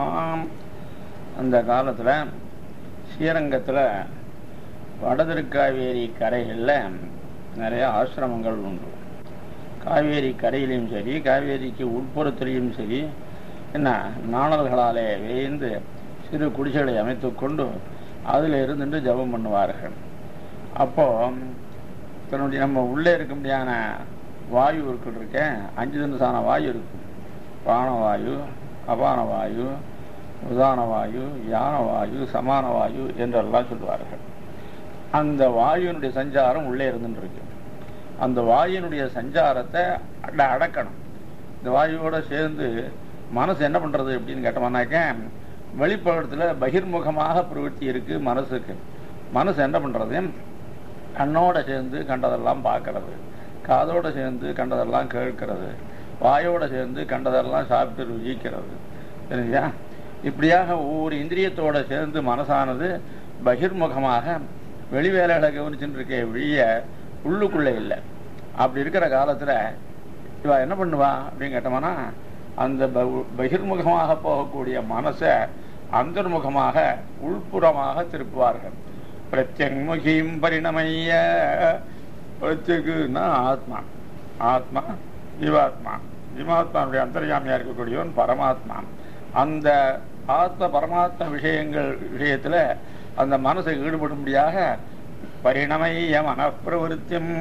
அந்த காலத்துல ஸ்ரீரங்கத்துல வடதிருக்காவேரி கரைகளில் நிறைய ஆசிரமங்கள் உண்டு காவேரி கரையிலையும் சரி காவேரிக்கு உட்புறத்திலையும் சரி என்ன நாணல்களாலே வேய்ந்து சிறு குடிசைகளை அமைத்துக் கொண்டு அதில் இருந்துட்டு ஜெபம் பண்ணுவார்கள் அப்போ தன்னுடைய நம்ம உள்ளே இருக்க முடியாத வாயு இருக்கிற இருக்கேன் அஞ்சு தினசான வாயு இருக்கும் பிராணவாயு அபானவாயு உதானவாயு யானவாயு சமானவாயு என்றெல்லாம் சொல்லுவார்கள் அந்த வாயுனுடைய சஞ்சாரம் உள்ளே இருந்துட்டு இருக்கு அந்த வாயுனுடைய சஞ்சாரத்தை அட அடக்கணும் இந்த வாயுவோட சேர்ந்து மனசு என்ன பண்றது அப்படின்னு கேட்டோம்னாக்க வெளிப்படத்துல பகிர்முகமாக பிரவೃತ್ತಿ இருக்கு மனசுக்கு மனசு என்ன பண்றது கண்ணோட சேர்ந்து கண்டதெல்லாம் பார்க்கறது காதோட சேர்ந்து கண்டதெல்லாம் கேட்கிறது வாயோட சேர்ந்து கண்டதெல்லாம் சாப்பிட்டு ருசிக்கிறது சரிங்களா இப்படியாக ஒவ்வொரு இந்திரியத்தோட சேர்ந்து மனசானது பகிர்முகமாக வெளி வேலைகளை கவனிச்சுட்டு இருக்க வெளிய உள்ளுக்குள்ளே இல்லை அப்படி இருக்கிற காலத்துல இவ என்ன பண்ணுவா அப்படின்னு கேட்டோம்னா அந்த ப- பகிர்முகமாக போகக்கூடிய மனசை அந்தர்முகமாக உள்புறமாக திருப்புவார்கள் பிரத்யங்முகியும் பரிணமைய பிரத்யகுன்னா ஆத்மா ஆத்மா ஜீவாத்மா ஜீவாத்மாவுடைய அந்தர்யாமியா இருக்கக்கூடியவன் பரமாத்மா அந்த ஆத்ம பரமாத்ம விஷயங்கள் விஷயத்துல அந்த மனசை ஈடுபடும்படியாக பரிணமைய மனப்பிரவருத்தியம்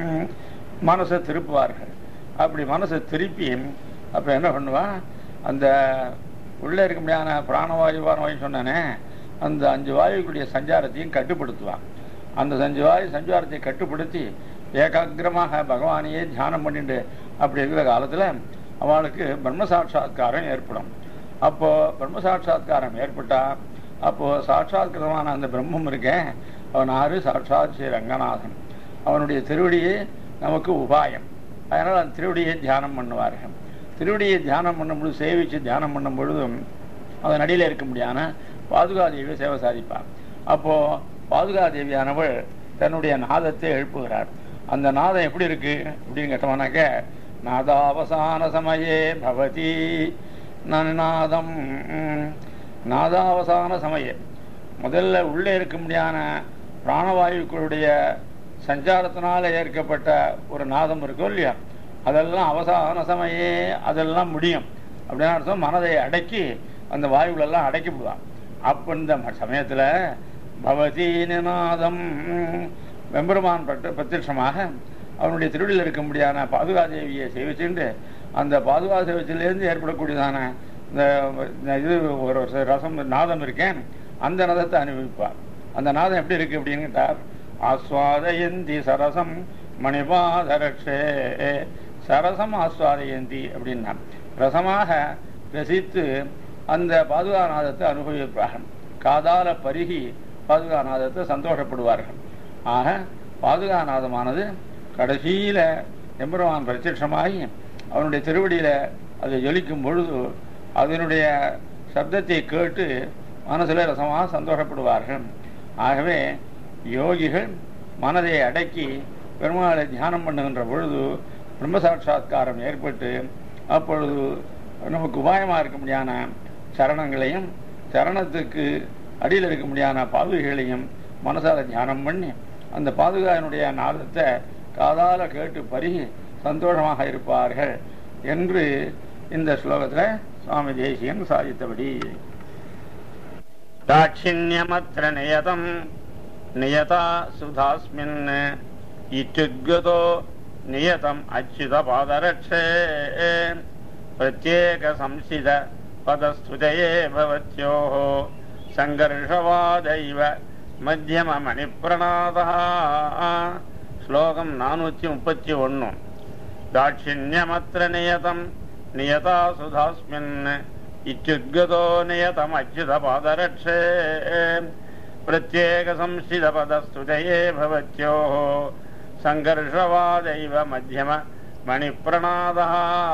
மனசை திருப்புவார்கள் அப்படி மனசை திருப்பி அப்ப என்ன பண்ணுவா அந்த உள்ளே இருக்க முடியாத பிராணவாயு வானவாயு சொன்னானே அந்த அஞ்சு வாயுக்குடைய சஞ்சாரத்தையும் கட்டுப்படுத்துவான் அந்த அஞ்சு வாயு சஞ்சாரத்தை கட்டுப்படுத்தி ஏகாகிரமாக பகவானையே தியானம் பண்ணிட்டு அப்படி இருக்கிற காலத்துல அவளுக்கு பிரம்ம சாட்சா்காரம் ஏற்படும் அப்போ பிரம்ம சாட்சா்காரம் ஏற்பட்டா அப்போ சாட்சாத்கிருதமான அந்த பிரம்மம் இருக்கேன் அவன் ஆறு சாட்சாத் ஸ்ரீ ரங்கநாதன் அவனுடைய திருவடியே நமக்கு உபாயம் அதனால் அந்த திருவடியை தியானம் பண்ணுவார்கள் திருவடியை தியானம் பண்ணும்பொழுது சேவிச்சு தியானம் பண்ணும் பொழுதும் அதன் அடியில் இருக்க முடியாத பாதுகாதேவியை சேவை சாதிப்பார் அப்போ பாதுகாதேவியானவள் தன்னுடைய நாதத்தை எழுப்புகிறார் அந்த நாதம் எப்படி இருக்கு அப்படின்னு கேட்டோம்னாக்க நாதாவசான சமயே பவதி நாதம் நாதாவசான சமயே முதல்ல உள்ளே இருக்க முடியாத பிராணவாயுக்களுடைய சஞ்சாரத்தினால ஏற்கப்பட்ட ஒரு நாதம் இருக்கும் இல்லையா அதெல்லாம் அவசான சமயே அதெல்லாம் முடியும் அப்படின்னு அர்த்தம் மனதை அடக்கி அந்த வாயுகளெல்லாம் அடக்கி விடுவான் அப்ப இந்த ம- சமயத்துல பவதி நிநாதம் வெம்பெருமான் பற்ற பிரத்யட்சமாக அவனுடைய திருவிழில் இருக்க முடியாத பாதுகாதேவியை சேவிச்சுண்டு அந்த பாதுகா சேவிச்சிலேருந்து ஏற்படக்கூடியதான இந்த இந்த இது ஒரு ரசம் நாதம் இருக்கேன் அந்த நாதத்தை அனுபவிப்பார் அந்த நாதம் எப்படி இருக்கு அப்படின்னு கேட்டார் ஆஸ்வாதயந்தி சரசம் மணிபாதரட்சே சரசம் ஆஸ்வாதயந்தி அப்படின்னா ரசமாக ரசித்து அந்த பாதுகாநாதத்தை அனுபவிப்பார்கள் காதால பருகி பாதுகாநாதத்தை சந்தோஷப்படுவார்கள் ஆக பாதுகாநாதமானது கடைசியில எம்பெருமான் பிரத்யட்சமாகி அவனுடைய திருவடியில அது ஜொலிக்கும் பொழுது அதனுடைய சப்தத்தை கேட்டு மனசுல ரசமாக சந்தோஷப்படுவார்கள் ஆகவே யோகிகள் மனதை அடக்கி பெருமாளை தியானம் பண்ணுகின்ற பொழுது பிரம்ம சாட்சா்காரம் ஏற்பட்டு அப்பொழுது நமக்கு உபாயமாக இருக்க முடியாத சரணங்களையும் சரணத்துக்கு அடியில் இருக்க முடியாத பாதுகைகளையும் மனசால தியானம் பண்ணி அந்த பாதுகாயினுடைய நாதத்தை காதால கேட்டு பருகி சந்தோஷமாக இருப்பார்கள் என்று இந்த ஸ்லோகத்தில் சுவாமி தேசியன் சாதித்தபடி தாட்சிண்யமத்திர நியதம் நியதா சுதாஸ்மின் இத்யுத்கதோ நியதம் அச்சுத பாதரட்சே பிரத்யேக சம்சித பதஸ்துதயே பவத்யோः சங்கர்ஷவாதைவ மத்தியம மணிப்பிரணாதா ஸ்லோகம் நானூற்றி முப்பத்தி ஒன்று தாட்சிண்யமத்திர நியதம் நியதா சுதாஸ்மின் இத்யுத்கதோ நியதம் அச்சுத பாதரட்சே பிரத்யேக சம்சித பதஸ்துதயே பவத்யோः சங்கர்ஷவாதைவ மத்தியம மணிப்பிரணாதா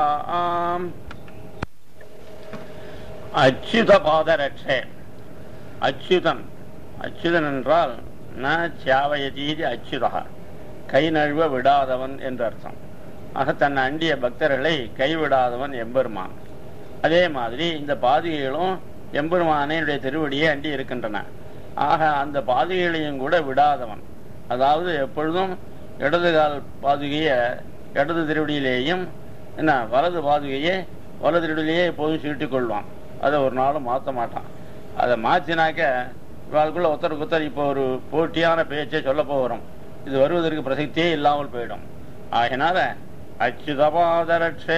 அச்சுத பாதரட்சே அச்சுதன் அச்சுதன் என்றால் ந சாவயதீதி அச்சுதா கை நழுவ விடாதவன் என்று அர்த்தம் ஆக தன்னை அண்டிய பக்தர்களை கைவிடாதவன் எம்பெருமான் அதே மாதிரி இந்த பாதிகைகளும் எம்பெருமானையுடைய திருவடியை அண்டி இருக்கின்றன ஆக அந்த பாதிகைகளையும் கூட விடாதவன் அதாவது எப்பொழுதும் இடது கால் பாதுகையை இடது திருவடியிலேயும் என்ன வலது பாதுகையை வலது திருவடியிலேயே எப்போதும் சீட்டிக் கொள்வான் அதை ஒரு நாளும் மாற்ற மாட்டான் அதை மாற்றினாக்க இவாளுக்குள்ள ஒருத்தருக்கு ஒருத்தர் இப்போ ஒரு போட்டியான பேச்சை சொல்ல போகிறோம் இது வருவதற்கு பிரசக்தியே இல்லாமல் போயிடும் ஆகினால அச்சுதபாதரட்சே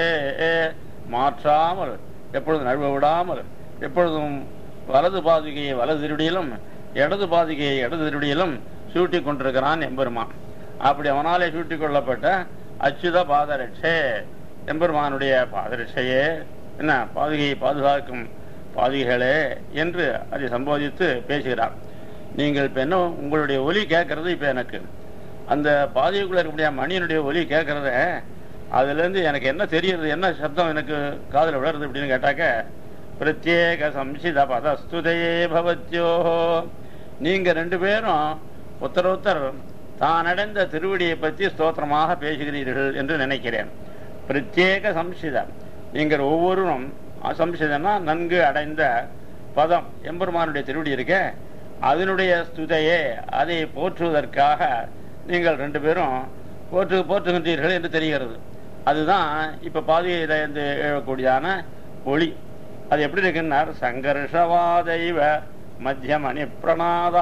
மாற்றாமல் எப்பொழுதும் நழுவ விடாமல் எப்பொழுதும் வலது பாதுகையை வலது திருடியிலும் இடது பாதுகையை இடது திருடியிலும் சூட்டி கொண்டிருக்கிறான் எம்பெருமான் அப்படி அவனாலே சூட்டி கொள்ளப்பட்ட அச்சுத பாதரட்சே எம்பெருமானுடைய பாதரட்சையே என்ன பாதுகையை பாதுகாக்கும் பாதுகைகளே என்று அதை சம்போதித்து பேசுகிறார் நீங்கள் இப்போ என்ன உங்களுடைய ஒலி கேட்கறது இப்போ எனக்கு அந்த பாதுகைக்குள்ள இருக்கக்கூடிய மணியனுடைய ஒலி கேட்கறத அதுலேருந்து எனக்கு என்ன தெரியுது என்ன சப்தம் எனக்கு காதில் விழருது அப்படின்னு கேட்டாக்க பிரத்யேக சம்சித பதஸ்துதையே பவத்யோஹோ நீங்க ரெண்டு பேரும் ஒருத்தர் ஒருத்தர் தான் அடைந்த திருவடியை பற்றி ஸ்தோத்திரமாக பேசுகிறீர்கள் என்று நினைக்கிறேன் பிரத்யேக சம்சிதம் நீங்கள் ஒவ்வொருவரும் சம்சிதனா நன்கு அடைந்த பதம் எம்பெருமானுடைய திருவடி இருக்க அதனுடைய ஸ்துதையே அதை போற்றுவதற்காக நீங்கள் ரெண்டு பேரும் போற்று போற்றுகின்றீர்கள் என்று தெரிகிறது அதுதான் இப்ப பாதியில இருந்து எழக்கூடியதான ஒளி அது எப்படி இருக்குன்னார் சங்கர்ஷவாதைவ மத்திய மணி பிரணாதா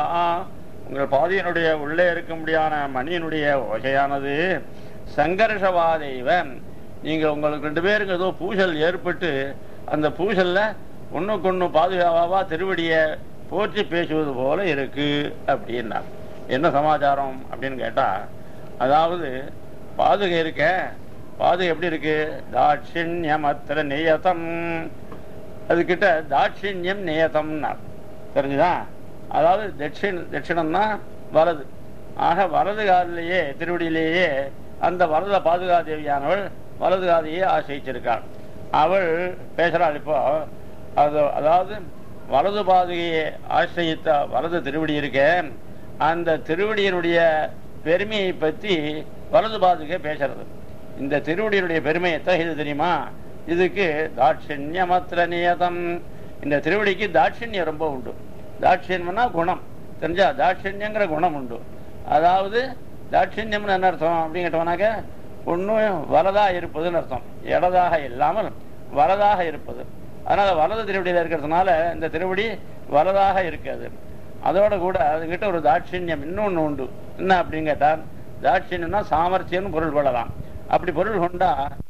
உங்கள் பாதியினுடைய உள்ளே இருக்க முடியாத மணியினுடைய ஓசையானது சங்கர்ஷவாதைவ நீங்கள் உங்களுக்கு ரெண்டு பேருக்கு ஏதோ பூசல் ஏற்பட்டு அந்த பூசல்ல ஒண்ணுக்கு ஒண்ணு பாதுகாவா திருவடியை போற்றி பேசுவது போல இருக்கு அப்படின்னா என்ன சமாச்சாரம் அப்படின்னு கேட்டா அதாவது பாதுகை இருக்க பாதுகை எப்படி இருக்கு தாட்சிண்யமத்திர நியதம் அதுகிட்ட தாட்சிண்யம் நியதம்னா தெரிஞ்சுதா அதாவது தட்சிண தட்சிணம்னா வலது ஆக வலது காலிலேயே திருவடியிலேயே அந்த வலத பாதுகா தேவியானவள் வலது காதையே ஆசிரிச்சிருக்காள் அவள் பேசுறாள் இப்போ அது அதாவது வலது பாதுகையை ஆசிரியத்த வலது திருவடி இருக்க அந்த திருவடியினுடைய பெருமையை பற்றி வலது பாதுகை பேசுறது இந்த திருவடியினுடைய பெருமை எத்தகையது தெரியுமா இதுக்கு தாட்சிண்யமத்திர நியதம் இந்த திருவடிக்கு தாட்சிண்யம் ரொம்ப உண்டு தாட்சியம்னா குணம் தெரிஞ்சா தாட்சிண்யங்கிற குணம் உண்டு அதாவது தாட்சிண்யம்னு என்ன அர்த்தம் அப்படின்னு கேட்டோம்னாக்க ஒன்றும் வலதா இருப்பதுன்னு அர்த்தம் இடதாக இல்லாமல் வலதாக இருப்பது அதனால வலது திருவடியில் இருக்கிறதுனால இந்த திருவடி வரதாக இருக்காது அதோட கூட அதுகிட்ட ஒரு தாட்சிணியம் இன்னொன்னு உண்டு என்ன அப்படின்னு கேட்டால் தாட்சிணியம்னா சாமர்த்தியம்னு பொருள் கொள்ளலாம் அப்படி பொருள் கொண்டா